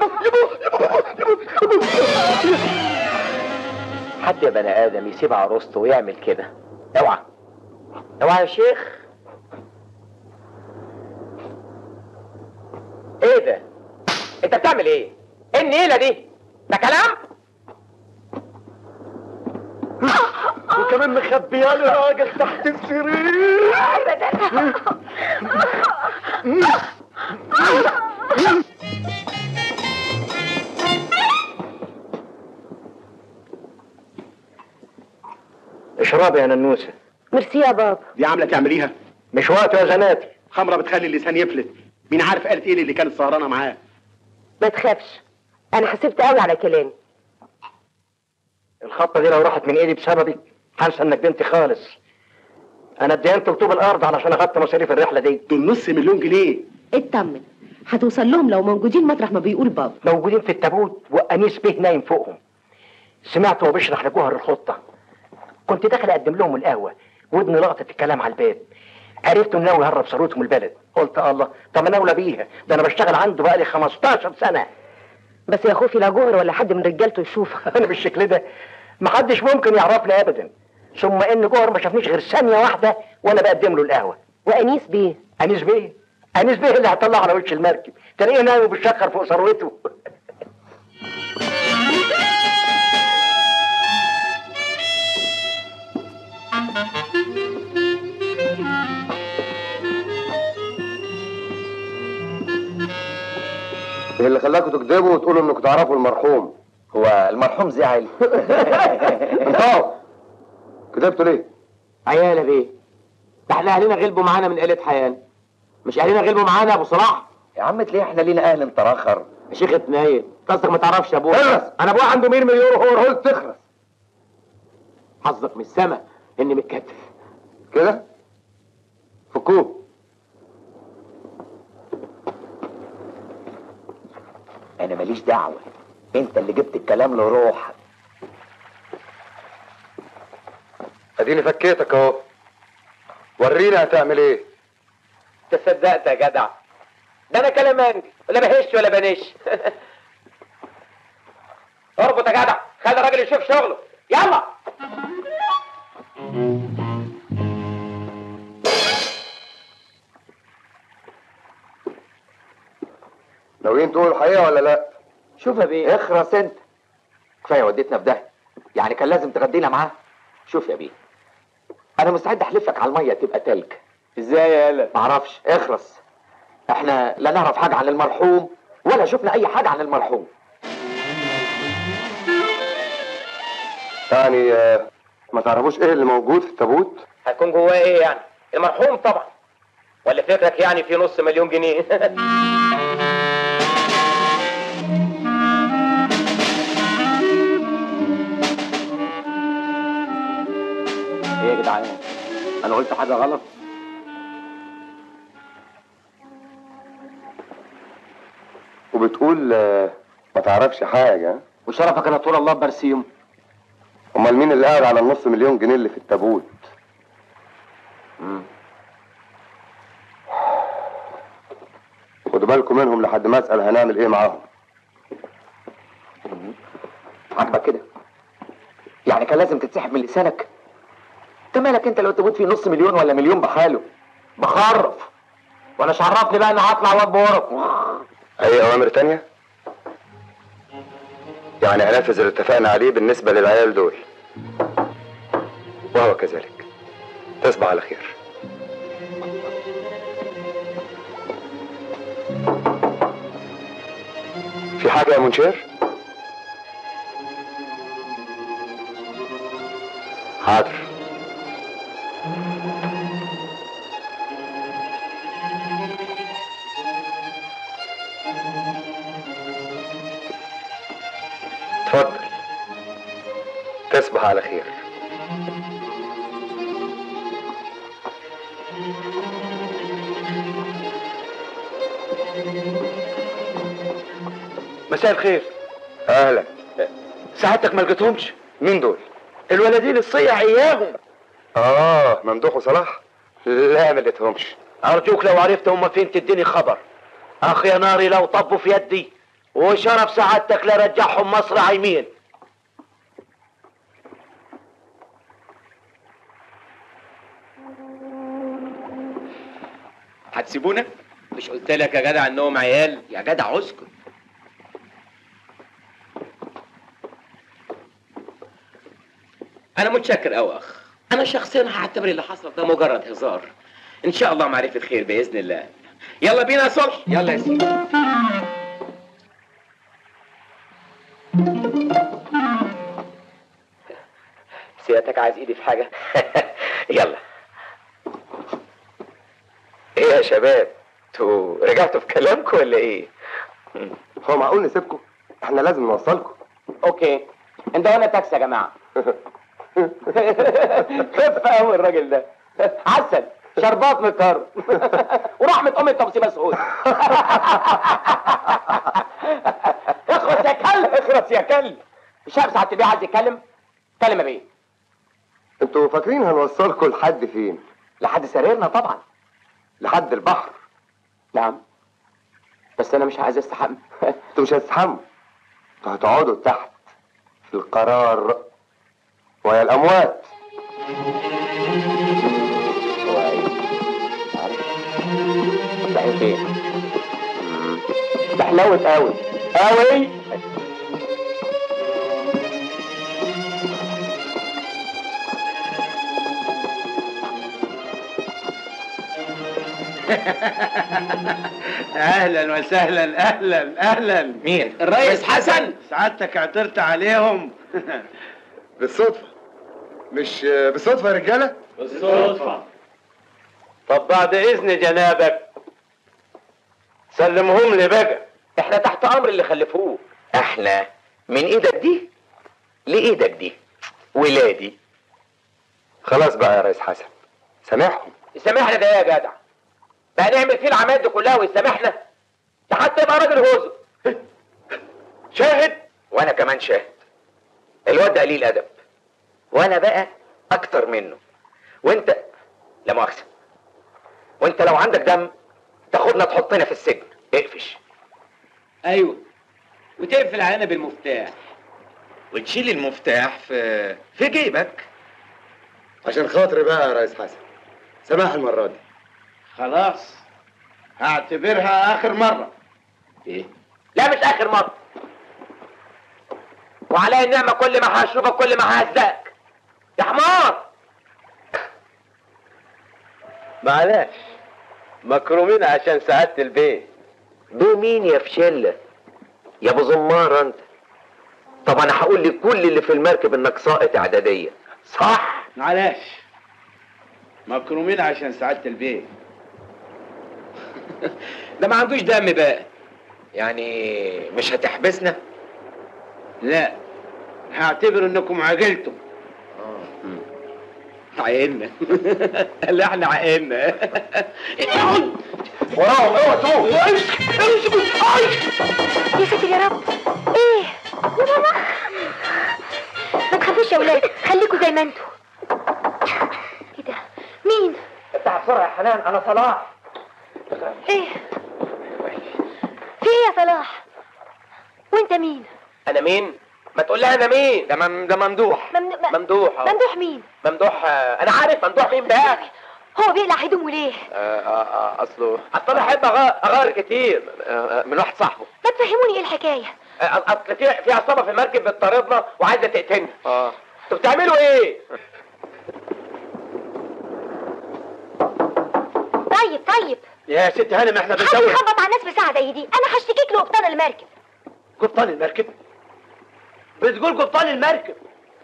حد يا بني ادم يسيب عروسته ويعمل كده اوعى اوعى يا شيخ ايه ده انت بتعمل ايه ايه النيله دي ده كلام وكمان مخبيها لي راجل تحت السرير اشربي يا ننوسه ميرسي يا بابا دي عامله تعمليها مش وقت يا زناتي خمره بتخلي اللسان يفلت مين عارف قالت ايه اللي كانت سهرانه معاه ما تخافش انا حسبت قوي على كلامي الخطه دي لو راحت من ايدي بسببك هنسى انك بنتي خالص انا اتدينت لطوب الارض علشان اغطي مصاريف الرحله دي دول نص مليون جنيه اطمن هتوصل لهم لو موجودين مطرح ما بيقول بابا موجودين في التابوت وانيس به نايم فوقهم سمعت وهو بيشرح لجوهر الخطه كنت داخل اقدم لهم القهوه ودني لقطت الكلام على الباب عرفت انه ناوي يهرب ثروتهم البلد قلت الله طب انا اولى بيها ده انا بشتغل عنده بقالي 15 سنه بس يا خوفي لا جوهر ولا حد من رجالته يشوفك انا بالشكل ده محدش ممكن يعرفني ابدا ثم ان جوهر ما شافنيش غير ثانيه واحده وانا بقدم له القهوه وانيس بيه انيس بيه انيس بيه اللي هطلع على وش المركب تلاقيه نايم وبيشخر فوق ثروته ايه اللي خلاكوا تكذبوا وتقولوا انكم تعرفوا المرحوم هو المرحوم زعل انتوا كذبتوا ليه عيالة بيه ده احنا اهلنا غلبوا معانا من قلة حيان مش اهلنا غلبوا معانا يا ابو صلاح يا عم تلاقي احنا لينا اهل متراخر يا شيخ اتنين قصدك ما تعرفش ابوك اخرس. انا ابويا عنده 100 مليون هو قلت تخرس حظك من السما اني متكتف كده فكوه انا ماليش دعوه انت اللي جبت الكلام لروحك اديني فكيتك اهو وريني هتعمل ايه تصدقت يا جدع ده انا كلامانجي ولا بهش ولا بنش اربط يا جدع خلي الراجل يشوف شغله يلا ناويين تقولوا الحقيقه ولا لا شوف يا بيه اخرس انت كفايه وديتنا في ده يعني كان لازم تغدينا معاه شوف يا بيه انا مستعد احلفك على الميه تبقى تلج ازاي يا يالا معرفش اخرس احنا لا نعرف حاجه عن المرحوم ولا شفنا اي حاجه عن المرحوم يعني آه، ما تعرفوش ايه اللي موجود في التابوت هيكون جواه ايه يعني المرحوم طبعا ولا فكرك يعني في نص مليون جنيه ايه يا جدعان انا قلت حاجه غلط وبتقول آه، ما تعرفش حاجه وشرفك انا طول الله برسيم امال مين اللي قاعد على النص مليون جنيه اللي في التابوت خدوا بالكم منهم لحد ما اسال هنعمل ايه معاهم عاجبك كده يعني كان لازم تتسحب من لسانك انت مالك انت لو تموت فيه نص مليون ولا مليون بحاله بخرف وانا عرفني بقى اني هطلع واد بورق اي اوامر تانية يعني هنفذ اللي اتفقنا عليه بالنسبة للعيال دول وهو كذلك تصبح على خير في حاجة يا منشير؟ حاضر اتفضل تصبح على خير مساء الخير اهلا سعادتك ما لقيتهمش مين دول؟ الولدين الصيع اياهم اه ممدوح وصلاح لا ما لقيتهمش ارجوك لو عرفت هم فين تديني خبر اخ يا ناري لو طبوا في يدي وشرف سعادتك لرجعهم مصر عايمين هتسيبونا مش قلت لك يا جدع انهم عيال يا جدع اسكت انا متشكر قوي اخ انا شخصيا هعتبر اللي حصل ده مجرد هزار ان شاء الله معرفه خير باذن الله يلا بينا يا صلح يلا يا سيدي سيادتك عايز ايدي في حاجه يلا ايه يا شباب انتوا رجعتوا في كلامكم ولا ايه هو معقول نسيبكم؟ احنا لازم نوصلكم اوكي انت وانا تاكسي يا جماعه خف قوي الراجل ده عسل شربات من الكرم ورحمة أم التمسي مسعود اخرس يا كلب اخرس يا كلب الشاب ساعة البيع عايز يتكلم كلم يا بيه انتوا فاكرين هنوصلكم لحد فين؟ لحد سريرنا طبعا لحد البحر نعم بس أنا مش عايز استحمى انتوا مش هتستحموا انتوا هتقعدوا تحت في القرار ويا الاموات ده فين ده حلوت قوي قوي اهلا وسهلا اهلا اهلا مين الريس حسن سعادتك اعترت عليهم بالصدفة مش بالصدفة يا رجالة؟ بالصدفة طب بعد اذن جنابك سلمهم لي بقى احنا تحت امر اللي خلفوه احنا من ايدك دي لايدك دي ولادي خلاص بقى يا ريس حسن سامحهم يسامحنا ده إيه يا جدع بقى نعمل فيه العماد دي كلها ويسامحنا ده حتى يبقى راجل هوزو شاهد وانا كمان شاهد الواد ده قليل ادب وانا بقى اكتر منه وانت لا مؤاخذه وانت لو عندك دم تاخدنا تحطنا في السجن اقفش ايوه وتقفل علينا بالمفتاح وتشيل المفتاح في في جيبك عشان خاطري بقى يا ريس حسن سماح المرة دي خلاص هعتبرها اخر مرة ايه لا مش اخر مرة وعليا النعمة كل ما هشوفك كل ما ههزقك يا حمار معلش مكرومين عشان سعادة البيت دول مين يا فشلة يا ابو زمار انت طب انا هقول لكل اللي في المركب انك ساقط اعداديه صح معلش مكرومين عشان سعادة البيت ده ما عندوش دم بقى يعني مش هتحبسنا لا هعتبر انكم عجلتم عقلنا اللي احنا عقلنا وراهم اوعى تروح يا ساتر يا رب ايه يا ماما ما تخافوش يا ولاد خليكوا زي ما انتوا ايه ده مين افتح بسرعه يا حنان انا صلاح ايه في ايه يا صلاح وانت مين انا مين ما تقول لها انا مين ده مم ده ممدوح ممدوح ممدوح آه. ممدوح مين ممدوح آه، انا عارف ممدوح مين بقى هو بيقلع هدومه ليه آه آه آه اصله اصل انا احب أغ- اغير كتير آه آه، من واحد صاحبه ما تفهموني ايه الحكايه آه، اصل في في عصابه في المركب بتطاردنا وعايزه تقتلنا اه انتوا بتعملوا ايه طيب طيب يا ست هانم احنا حد بنسوي يخبط على الناس في ساعه زي دي انا هشتكيك لقبطان المركب قبطان المركب بتقول قبطان المركب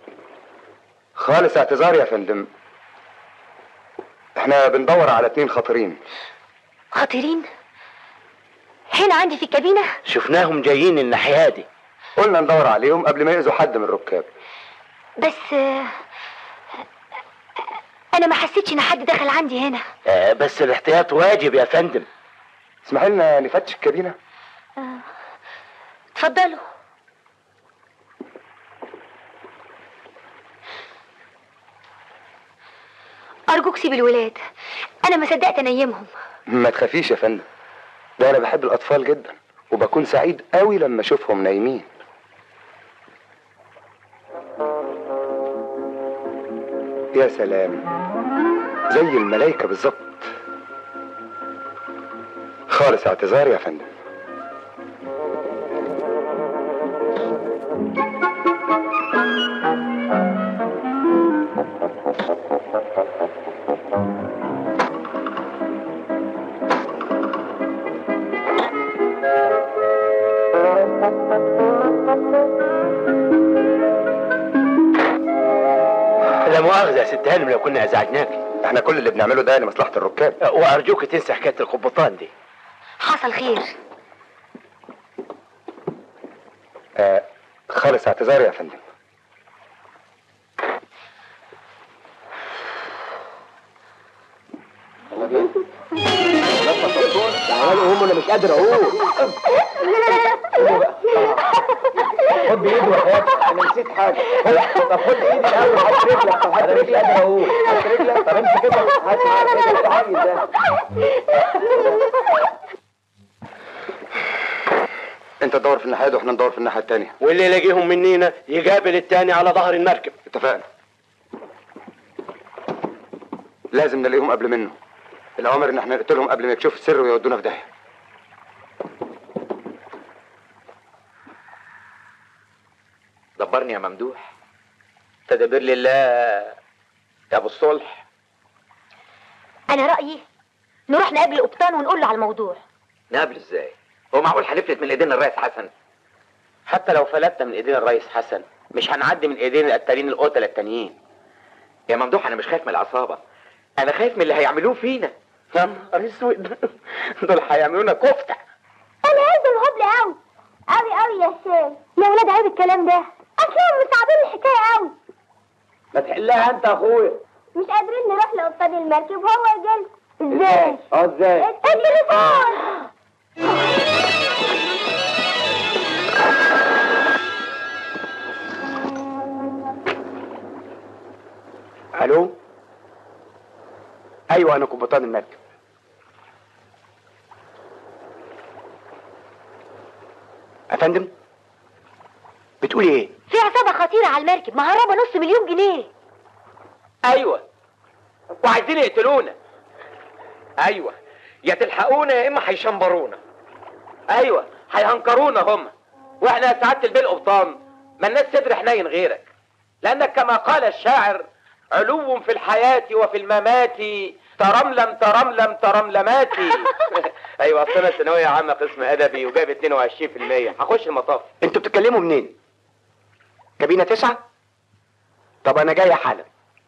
خالص اعتذار يا فندم احنا بندور على اتنين خطرين خطيرين هنا عندي في الكابينه شفناهم جايين الناحية دي قلنا ندور عليهم قبل ما يأذوا حد من الركاب بس آه، انا ما حسيتش ان حد دخل عندي هنا آه بس الاحتياط واجب يا فندم اسمح لنا نفتش الكابينة آه. اتفضلوا ارجوك سيب الولاد انا ما صدقت انيمهم ما تخافيش يا فندم ده انا بحب الاطفال جدا وبكون سعيد قوي لما اشوفهم نايمين يا سلام زي الملايكة بالظبط خالص اعتذار يا فندم لا مؤاخذة يا ست هانم لو كنا ازعجناك احنا كل اللي بنعمله ده لمصلحة الركاب آه، وارجوك تنسى حكاية القبطان دي حصل خير آه خالص اعتذار يا فندم تعالوا هم انا مش قادر اقول خد بايدي وحياتك انا نسيت حاجه طب خد ايدي الاول حط رجلك طب حط رجلك مش قادر اقول حط رجلك طب امسك كده هات معاك كده عايز ده انت تدور في الناحية دي واحنا ندور في الناحية التانية واللي يلاقيهم منينا يقابل التاني على ظهر المركب اتفقنا لازم نلاقيهم قبل منه الاوامر ان احنا نقتلهم قبل ما يكشفوا السر ويودونا في داهيه دبرني يا ممدوح تدبير لله يا ابو الصلح انا رايي نروح نقابل القبطان ونقول له على الموضوع نقابل ازاي هو معقول هنفلت من ايدينا الرئيس حسن حتى لو فلتنا من ايدين الريس حسن مش هنعدي من ايدين القتالين القتله التانيين يا ممدوح انا مش خايف من العصابه انا خايف من اللي هيعملوه فينا يا نهار اسود دول هيعملونا كفته انا عايزه الهبل قوي قوي قوي يا هشام يا ولاد عيب الكلام ده اصلا مصعبين الحكايه قوي ما تحلها انت يا اخويا مش قادرين نروح لقبطان المركب وهو يجي ازاي اه ازاي التليفون الو ايوه انا قبطان المركب افندم بتقولي ايه في عصابة خطيرة على المركب مهربة نص مليون جنيه ايوه وعايزين يقتلونا ايوه يا تلحقونا يا اما هيشنبرونا ايوه هيهنكرونا هم واحنا يا سعاده البيه القبطان ما الناس صدر حنين غيرك لانك كما قال الشاعر علو في الحياه وفي الممات ترملم ترملم ترملماتي ايوه اصل انا ثانويه عامه قسم ادبي وجايب 22% هخش المطاف انتوا بتتكلموا منين كابينه تسعة طب انا جاي حالا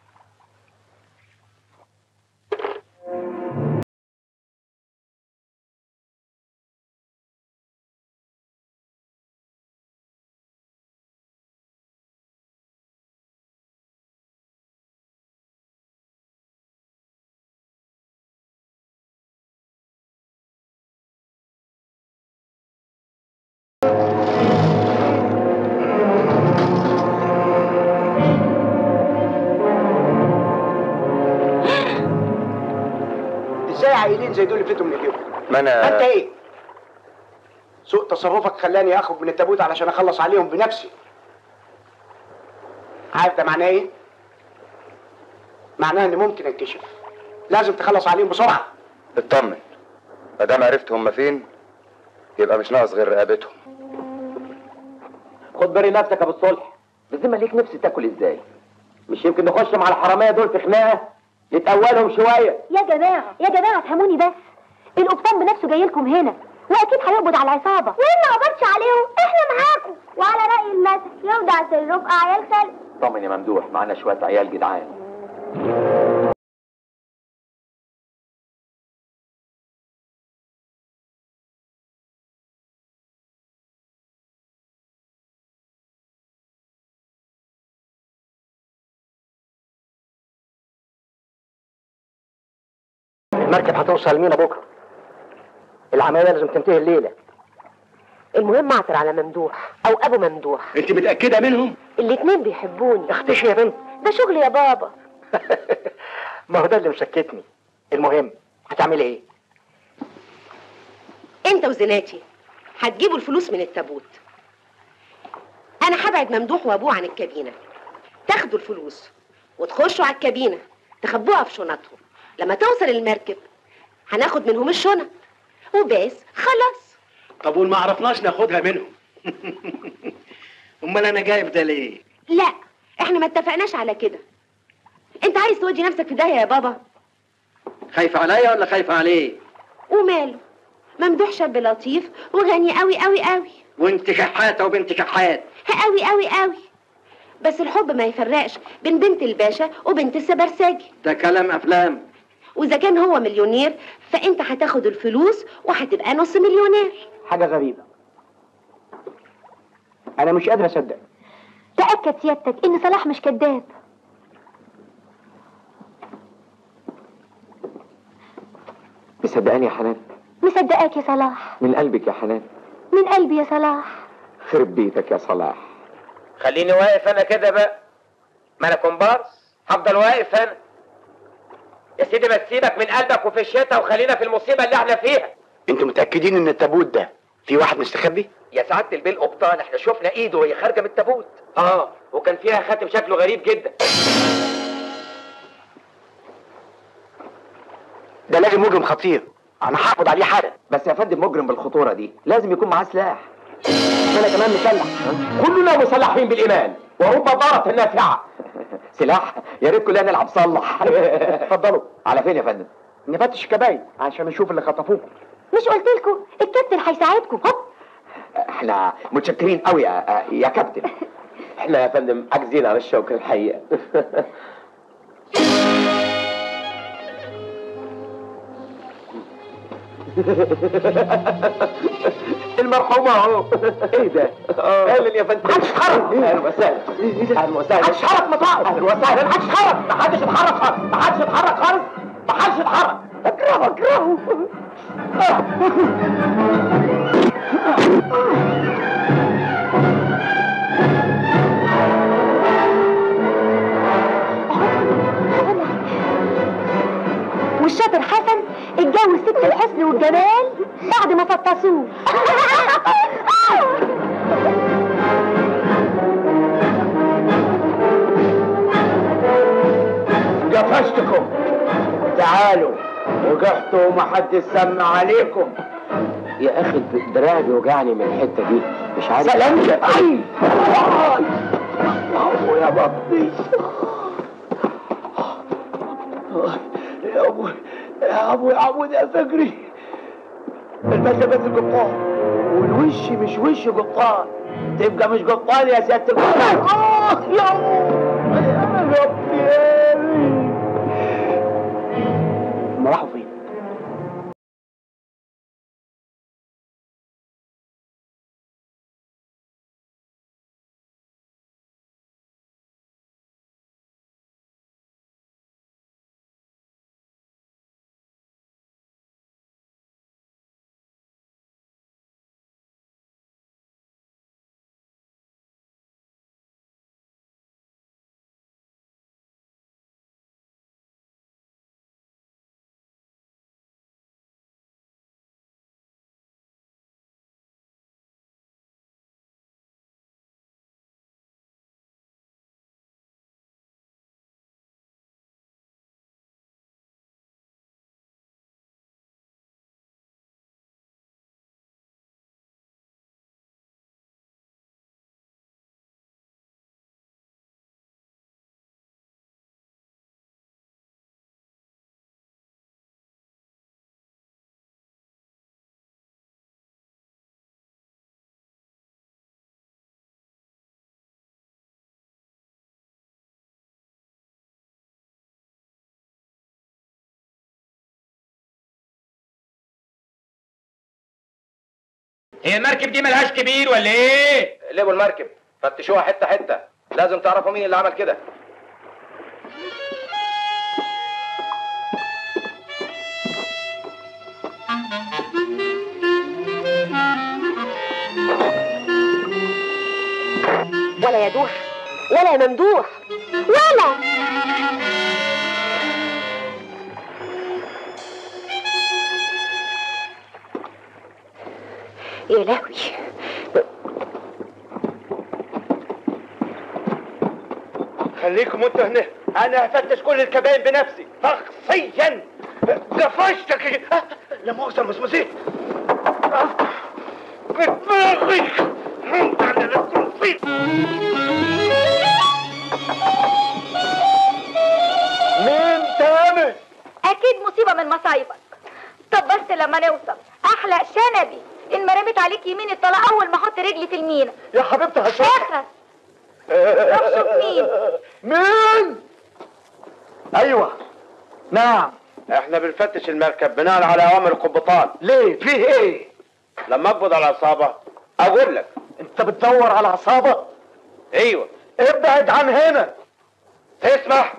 ازاي عيلين زي دول يفلتوا من ايديهم ما انا انت ايه سوء تصرفك خلاني اخرج من التابوت علشان اخلص عليهم بنفسي عارف ده معناه ايه معناه ان ممكن انكشف لازم تخلص عليهم بسرعه اطمن ما دام عرفت هم فين يبقى مش ناقص غير رقبتهم خد بالي نفسك يا ابو الصلح بالذمه ليك نفسي تاكل ازاي مش يمكن نخش مع الحراميه دول في خناقه يتأولهم شويه يا جماعة يا جماعة افهموني بس القبطان بنفسه جاي لكم هنا واكيد هيقبض على العصابة وإن ما قبضش عليهم احنا معاكم وعلى رأي المثل يودع سركم عيال خلق طمن يا ممدوح معانا شويه عيال جدعان المركب هتوصل مينا بكره العمليه لازم تنتهي الليله المهم اعثر على ممدوح او ابو ممدوح انت متاكده منهم الاتنين بيحبوني اختشي يا بنت ده شغل يا بابا ما هو ده اللي مسكتني المهم هتعملي ايه انت وزناتي هتجيبوا الفلوس من التابوت انا هبعد ممدوح وابوه عن الكابينه تاخدوا الفلوس وتخشوا على الكابينه تخبوها في شنطهم لما توصل المركب هناخد منهم الشنط وبس خلاص طب وما عرفناش ناخدها منهم امال انا جايب ده ليه لا احنا ما اتفقناش على كده انت عايز تودي نفسك في داهيه يا بابا خايف عليا ولا خايف عليه وماله ممدوح شاب لطيف وغني قوي قوي قوي وانت شحاته وبنت شحات قوي قوي قوي بس الحب ما يفرقش بين بنت الباشا وبنت السبرساجي ده كلام افلام واذا كان هو مليونير فانت هتاخد الفلوس وهتبقى نص مليونير حاجه غريبه انا مش قادر اصدق تأكد سيادتك ان صلاح مش كذاب مصدقاني يا حنان مصدقاك يا صلاح من قلبك يا حنان من قلبي يا صلاح خرب بيتك يا صلاح خليني واقف انا كده بقى ما انا كومبارس هفضل واقف انا يا سيدي ما تسيبك من قلبك وفي الشتاء وخلينا في المصيبه اللي احنا فيها انتوا متاكدين ان التابوت ده في واحد مستخبي يا سعاده البيه القبطان احنا شفنا ايده وهي خارجه من التابوت اه وكان فيها خاتم شكله غريب جدا ده لازم مجرم خطير انا هقبض عليه حالا بس يا فندم مجرم بالخطوره دي لازم يكون معاه سلاح انا كمان مسلح كلنا مسلحين بالايمان ورب ضاره نافعه سلاح يا ريت كلنا نلعب صلح اتفضلوا على فين يا فندم نفتش الكباين عشان نشوف اللي خطفوه مش قلت لكم الكابتن هيساعدكم هوب احنا متشكرين قوي يا, يا كابتن احنا يا فندم عاجزين على الشوك الحقيقه المرحومة اهو ايه ده؟ اهلا يا فندم محدش يتحرك اهلا وسهلا اهلا وسهلا محدش يتحرك مطاعم اهلا وسهلا محدش يتحرك محدش يتحرك خالص محدش يتحرك خالص محدش يتحرك اكرهه اكرهه غطسوه قفشتكم تعالوا وقحتوا وما حد سمع عليكم يا اخي دراعي بيوجعني من الحته دي مش عارف سلامتك اي ابو يا بطني يا ابو يا ابو يا ابو يا فكري الباشا بس قبطان والوش مش وش قبطان تبقى مش قبطان يا سياده القبطان آه يا ابو يا ربي هم راحوا فين؟ هي المركب دي ملهاش كبير ولا ايه؟ قلبوا المركب فتشوها حته حته لازم تعرفوا مين اللي عمل كده ولا يا دوح ولا يا ممدوح ولا يا لهوي خليكم انتوا هنا انا هفتش كل الكباين بنفسي شخصيا قفشتك لا مؤاخذة المسمسين دماغي مين تاني؟ اكيد مصيبه من مصايبك طب بس لما نوصل احلق شنبي ان ما رميت عليك يمين الطلاق اول ما احط رجلي في المينا يا حبيبتي هشوف اخرس روح شوف مين مين؟ ايوه نعم احنا بنفتش المركب بناء على اوامر القبطان ليه؟ فيه ايه؟ لما اقبض على عصابه اقول لك انت بتدور على عصابه؟ ايوه ابعد عن هنا تسمح؟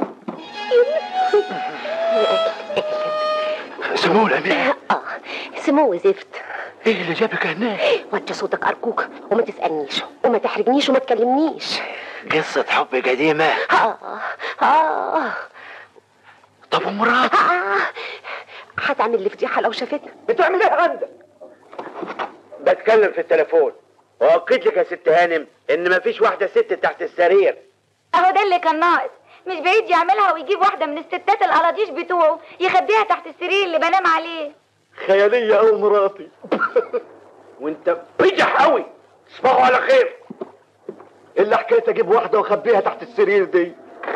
سمو الامير اه سمو زفت ايه اللي جابك هنا؟ وطي صوتك ارجوك وما تسالنيش وما تحرجنيش وما تكلمنيش قصة حب قديمة اه اه طب ومرات آه. هتعمل لي فضيحه لو شافتنا بتعمل ايه عندك؟ بتكلم في التليفون واكد لك يا ست هانم ان مفيش واحدة ست تحت السرير اهو ده اللي كان ناقص مش بعيد يعملها ويجيب واحده من الستات القراطيش بتوعه يخبيها تحت السرير اللي بنام عليه خيالية أو مراتي وانت بجح قوي تصبحوا على خير اللي حكاية اجيب واحدة واخبيها تحت السرير دي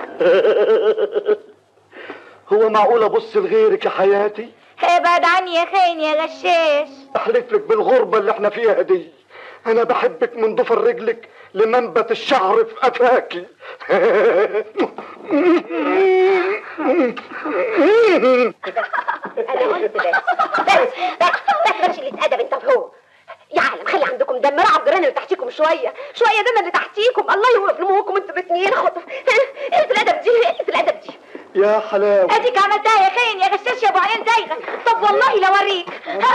هو معقول ابص لغيرك يا حياتي ابعد عني يا خاين يا غشاش احلف لك بالغربة اللي احنا فيها دي انا بحبك من ضفر رجلك لمنبت الشعر في قفاكي انا قلت بس بس بس بس اللي اتأدب انت وهو يا عالم خلي عندكم دم رعب جيران اللي تحتيكم شويه شويه دم اللي تحتيكم الله يوقف لموكم انتوا الاثنين خد قلة الادب دي قلة الادب دي يا حلاوة اديك عملتها يا خاين يا غشاش يا ابو عيون زايغه طب والله لو اوريك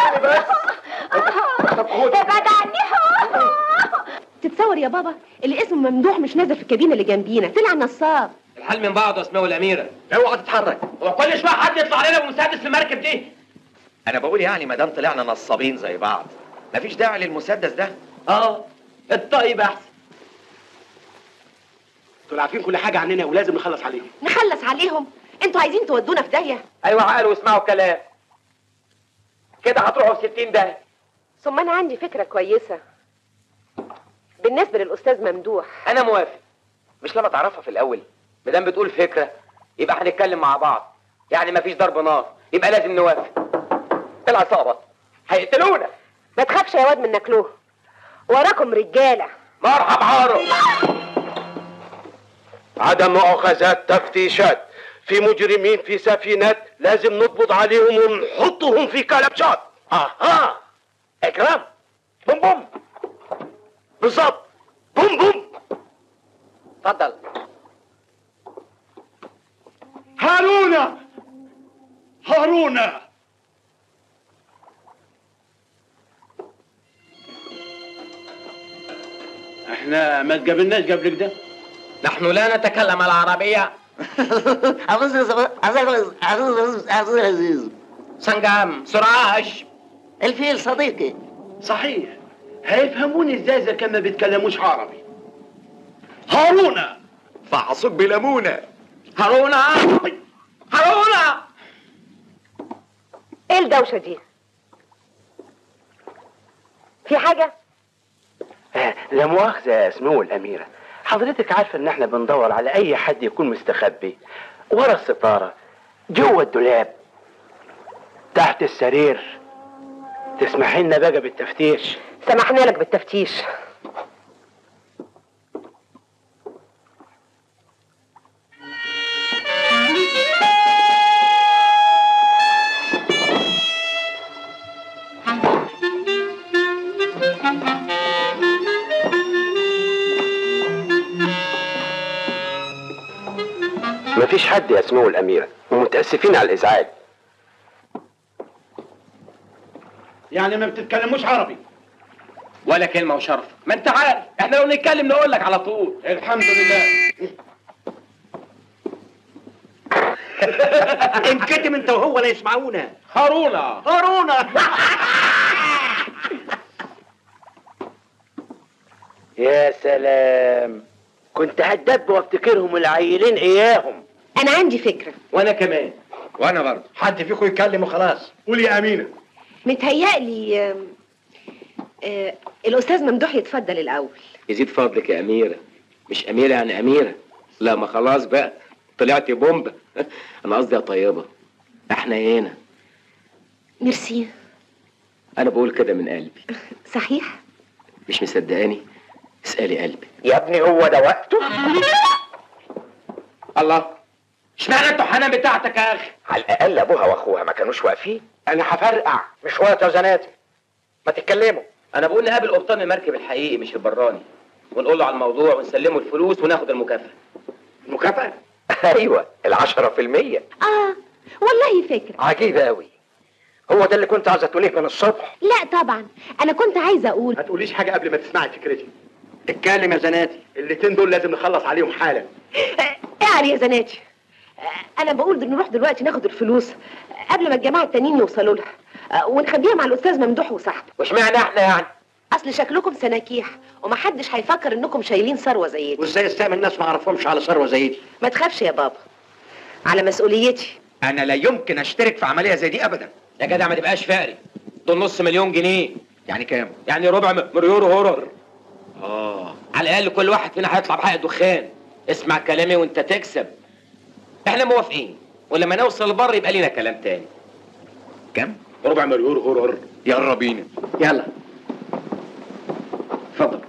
ابعد عني تتصور يا بابا اللي اسمه ممدوح مش نازل في الكابينه اللي جنبينا طلع نصاب الحال من بعض اسمه الاميره اوعى تتحرك هو كل شويه حد يطلع علينا بمسدس في المركب دي انا بقول يعني ما دام طلعنا نصابين زي بعض مفيش داعي للمسدس ده اه الطيب احسن دول عارفين كل حاجه عننا ولازم نخلص عليهم نخلص عليهم انتوا عايزين تودونا في داهيه ايوه عقلوا واسمعوا الكلام كده هتروحوا في 60 داهيه ثم انا عندي فكره كويسه بالنسبه للاستاذ ممدوح انا موافق مش لما تعرفها في الاول مادام بتقول فكره يبقى هنتكلم مع بعض يعني مفيش ضرب نار يبقى لازم نوافق العصابه هيقتلونا ما تخافش يا واد من ناكلوه وراكم رجاله مرحب عارو عدم مؤاخذات تفتيشات في مجرمين في سفينات لازم نقبض عليهم ونحطهم في كلبشات اها اكرام بوم بوم بالظبط بوم بوم اتفضل هارونا هارونا احنا ما تقابلناش قبل كده نحن لا نتكلم العربيه سنجام سراج الفيل صديقي صحيح هيفهموني ازاي اذا كان ما بيتكلموش عربي هارونا فعصوك بليمونه هارونا هارونا ايه الدوشه دي في حاجه آه، لا مؤاخذة يا سمو الأميرة حضرتك عارفة إن إحنا بندور على أي حد يكون مستخبي ورا الستارة جوه الدولاب تحت السرير تسمحي لنا بقى بالتفتيش سمحنا لك بالتفتيش مفيش حد يا سمو الأميرة ومتأسفين على الإزعاج يعني ما بتتكلموش عربي ولا كلمه وشرف ما انت عارف احنا لو نتكلم نقول لك على طول الحمد لله انكتم انت وهو لا يسمعونا هارونا هارونا يا سلام كنت هتدب وافتكرهم العيلين إياهم انا عندي فكره وانا كمان وانا برضه حد فيكم يتكلم وخلاص قولي يا امينه متهيألي آم، آه الاستاذ ممدوح يتفضل الاول يزيد فضلك يا اميره مش اميره يعني اميره لا ما خلاص بقى طلعتي بومبا انا قصدي يا طيبه احنا هنا ميرسي انا بقول كده من قلبي صحيح مش مصدقاني اسالي قلبي يا ابني هو ده وقته الله اشمعنى انتوا حنان بتاعتك يا اخي على الاقل ابوها واخوها ما كانوش واقفين انا هفرقع مش وقت يا زناتي ما تتكلموا انا بقول نقابل قبطان المركب الحقيقي مش البراني ونقول له على الموضوع ونسلمه الفلوس وناخد المكافاه مكافأة ايوه العشرة في المية اه والله فكره عجيبة قوي هو ده اللي كنت عايزة تقوليه من الصبح لا طبعا انا كنت عايزه اقول ما تقوليش حاجه قبل ما تسمعي فكرتي اتكلم يا زناتي الاتنين دول لازم نخلص عليهم حالا يعني يا زناتي آه، انا بقول نروح دلوقتي ناخد الفلوس آه، قبل ما الجماعه التانيين يوصلوا لها آه، ونخبيها مع الاستاذ ممدوح وصاحبه واشمعنى احنا يعني اصل شكلكم سناكيح ومحدش هيفكر انكم شايلين ثروه زي دي وازاي استعمل ناس ما اعرفهمش على ثروه زي دي ما تخافش يا بابا على مسؤوليتي انا لا يمكن اشترك في عملية زي دي ابدا يا جدع ما تبقاش فقري دول نص مليون جنيه يعني كام يعني ربع م- مليون هورر اه على الاقل كل واحد فينا هيطلع بحق دخان اسمع كلامي وانت تكسب احنا موافقين ولما نوصل البر يبقى لينا كلام تاني كام ربع مليون هرر يلا بينا يلا اتفضل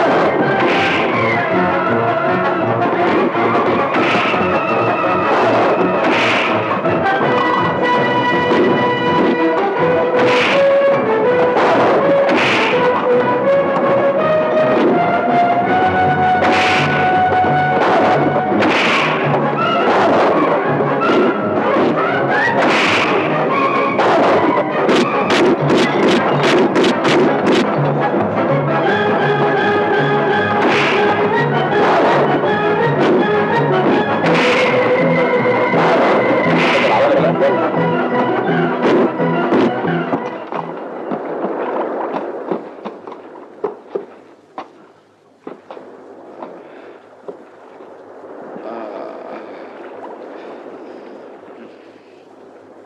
صلاح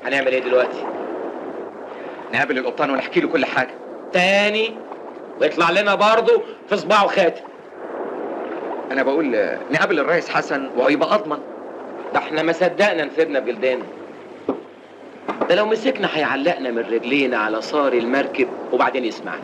هنعمل ايه دلوقتي نقابل القبطان ونحكي له كل حاجه تاني ويطلع لنا برضه في صباعه خاتم انا بقول آه، نقابل الرئيس حسن ويبقى اضمن ده احنا ما صدقنا نفدنا بجلدنا ده لو مسكنا هيعلقنا من رجلينا على صار المركب وبعدين يسمعنا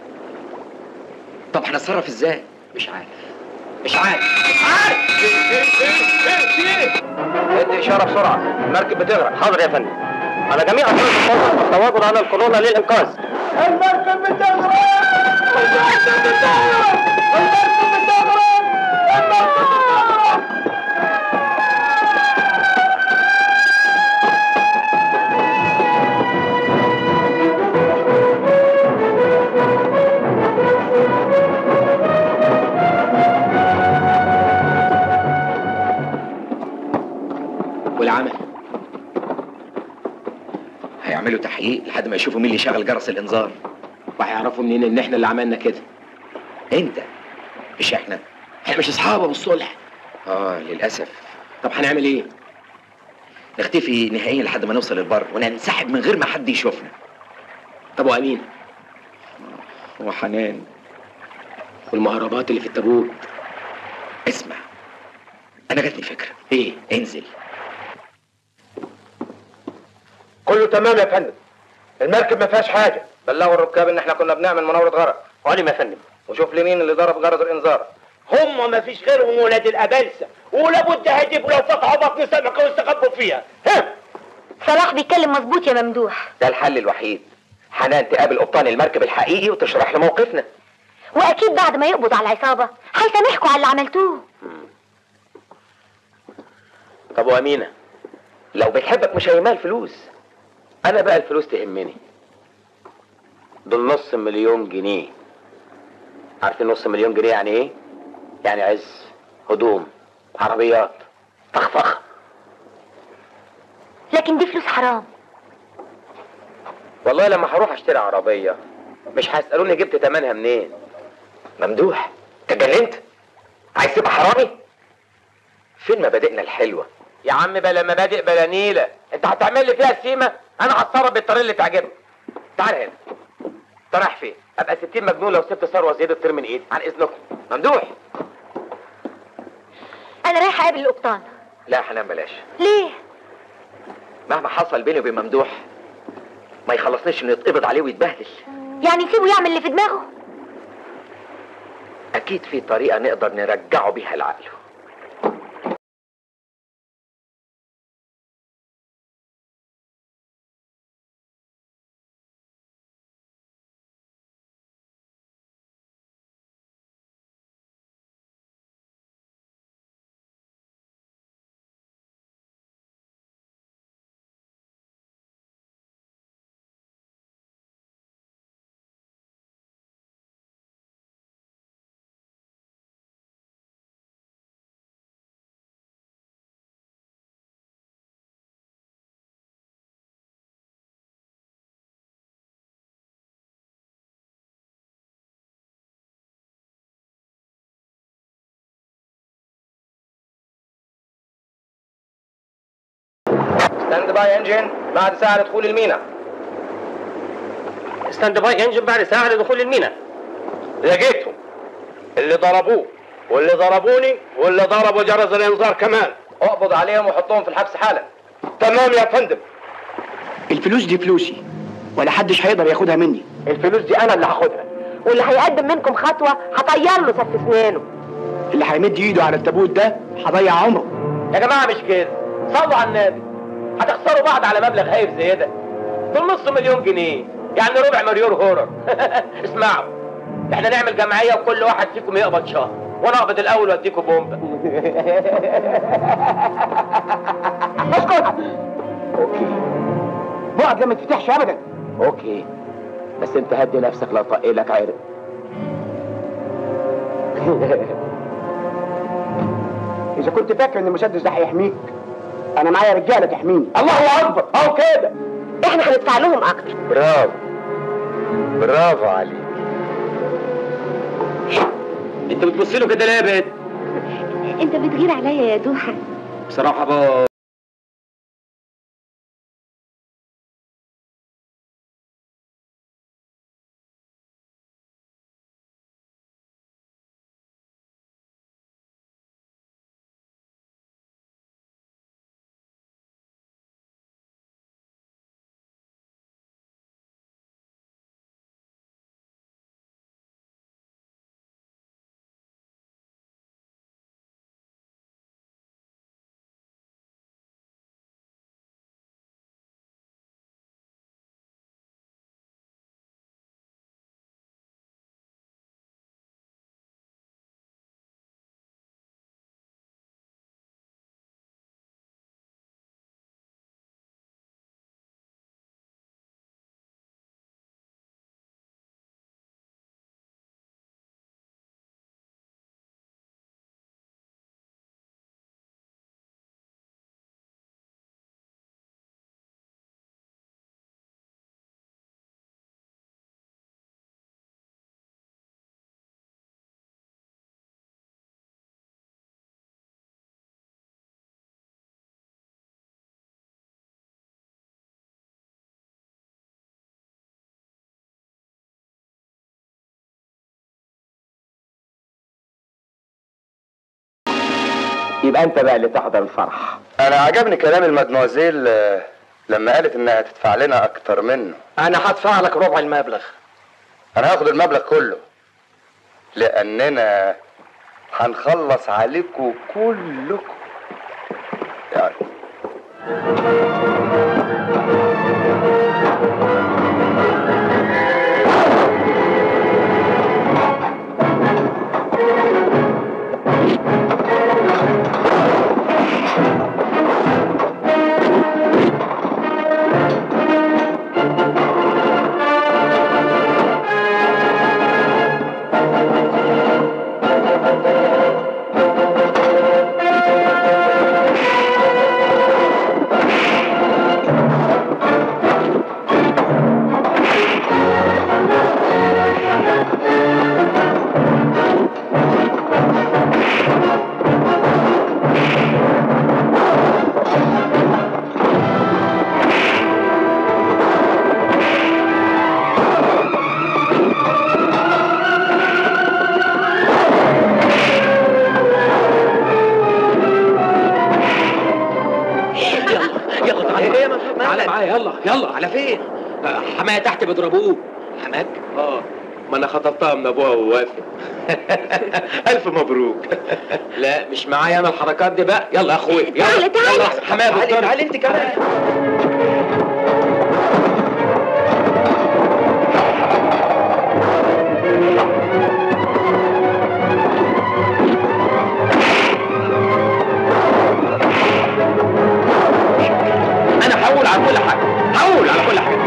طب هنتصرف ازاي مش عارف مش عارف مش عارف ايه ايه ايه ايه ايه ادي اشاره بسرعه المركب بتغرق حاضر يا فندم على جميع اطراف الشاطئ التواصل على القرونه للانقاذ المركب بتغرق المركب بتغرق المركب بتغرق المركب بتغرق والعمل هيعملوا تحقيق لحد ما يشوفوا مين اللي شغل جرس الانذار وهيعرفوا منين ان احنا اللي عملنا كده انت مش احنا احنا مش اصحاب ابو الصلح اه للاسف طب هنعمل ايه نختفي نهائيا لحد ما نوصل البر وننسحب من غير ما حد يشوفنا طب وامين وحنان والمهربات اللي في التابوت اسمع انا جاتني فكره ايه انزل كله تمام يا فندم المركب ما فيهاش حاجه بلغوا الركاب ان احنا كنا بنعمل مناورة غرق علم يا فندم وشوف لي مين اللي ضرب جرس الانذار هم ما فيش غيرهم ولاد الابلسه ولابد هيجيبوا لو فتحوا بطن سمكه واستخبوا فيها ها صلاح بيتكلم مظبوط يا ممدوح ده الحل الوحيد حنان تقابل قبطان المركب الحقيقي وتشرح له موقفنا واكيد بعد ما يقبض على العصابه هيسامحكوا على اللي عملتوه طب وامينه لو بتحبك مش هيمال فلوس انا بقى الفلوس تهمني دول نص مليون جنيه عارفين نص مليون جنيه يعني ايه يعني عز هدوم عربيات طخطخ لكن دي فلوس حرام والله لما هروح اشتري عربيه مش هيسالوني جبت تمنها منين ممدوح تجننت عايز تبقى حرامي فين مبادئنا الحلوه يا عم بلا مبادئ بلا نيله انت هتعمل لي فيها سيمه انا هتصرف بالطريقه اللي تعجبك تعال هنا انت رايح فين ابقى 60 مجنون لو سبت ثروه زياده تطير من ايدي عن اذنكم ممدوح انا رايحه اقابل القبطان لا حنان بلاش ليه مهما حصل بيني وبين ممدوح ما يخلصنيش انه يتقبض عليه ويتبهدل يعني سيبه يعمل اللي في دماغه اكيد في طريقه نقدر نرجعه بيها لعقله ستاند باي انجن بعد ساعه لدخول المينا ستاند باي انجن بعد ساعه لدخول المينا لقيتهم اللي ضربوه واللي ضربوني واللي ضربوا جرس الانذار كمان اقبض عليهم وحطهم في الحبس حالا تمام يا فندم الفلوس دي فلوسي ولا حدش هيقدر ياخدها مني الفلوس دي انا اللي هاخدها واللي هيقدم منكم خطوه هطير له سف اسنانه اللي هيمد ايده على التابوت ده هضيع عمره يا جماعه مش كده صلوا على النبي هتخسروا بعض على مبلغ هايف زي ده دول نص مليون جنيه يعني ربع مليون هورر اسمعوا احنا نعمل جمعيه وكل واحد فيكم يقبض شهر وانا اقبض الاول واديكم بومبا اسكت اوكي بعد لما تفتحش ابدا اوكي بس انت هدي نفسك لا طق لك عرق اذا كنت فاكر ان المسدس ده هيحميك انا معايا رجاله تحميني الله اكبر اهو كده احنا هندفع لهم اكتر برافو برافو عليك انت بتبص له كده ليه يا بنت انت بتغير عليا يا دوحه بصراحه بقى يبقى انت بقى اللي تحضر الفرح انا عجبني كلام المدموزيل آه، لما قالت انها هتدفع لنا اكتر منه انا هدفع لك ربع المبلغ انا هاخد المبلغ كله لاننا هنخلص عليكم كلكم يعني يلا تعالى تعالى معايا يلا يلا على فين؟ آه، حماية تحت بيضربوه حماك؟ اه ما انا خطبتها من ابوها ووافق الف مبروك لا مش معايا انا الحركات دي بقى يلا يا اخويا يلا تعالى، تعالى. يلا أحسن. حماية تعالي بتضرب. تعالي انت كمان انا هقول على كل حاجه هقول على كل حاجه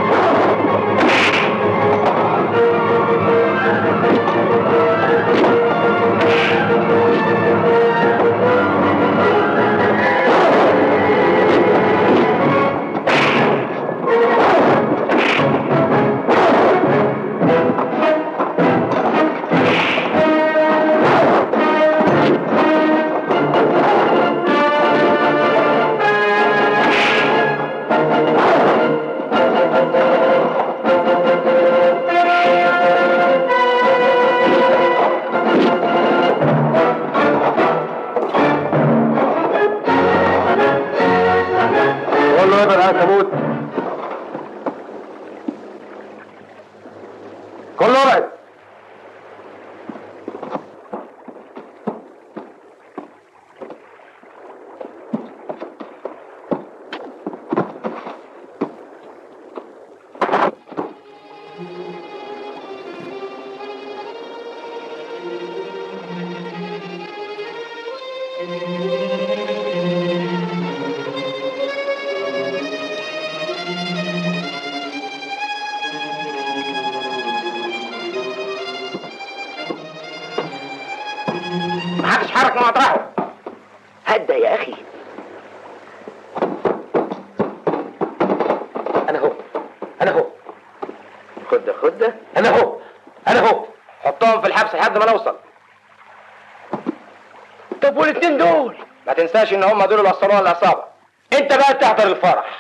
كله يبعد عنكبوت كله ابعد محدش حرك من مطرحه هدى يا اخي انا هو انا هو خد خد ده انا هو انا هو حطهم في الحبس لحد ما نوصل طب والاتنين دول ما تنساش ان هم دول اللي وصلوها العصابه انت بقى تحضر الفرح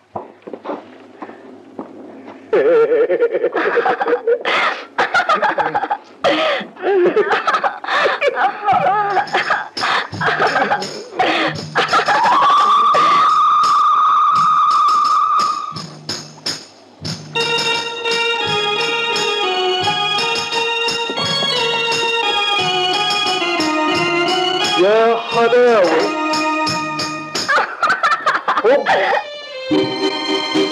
يا حلاوة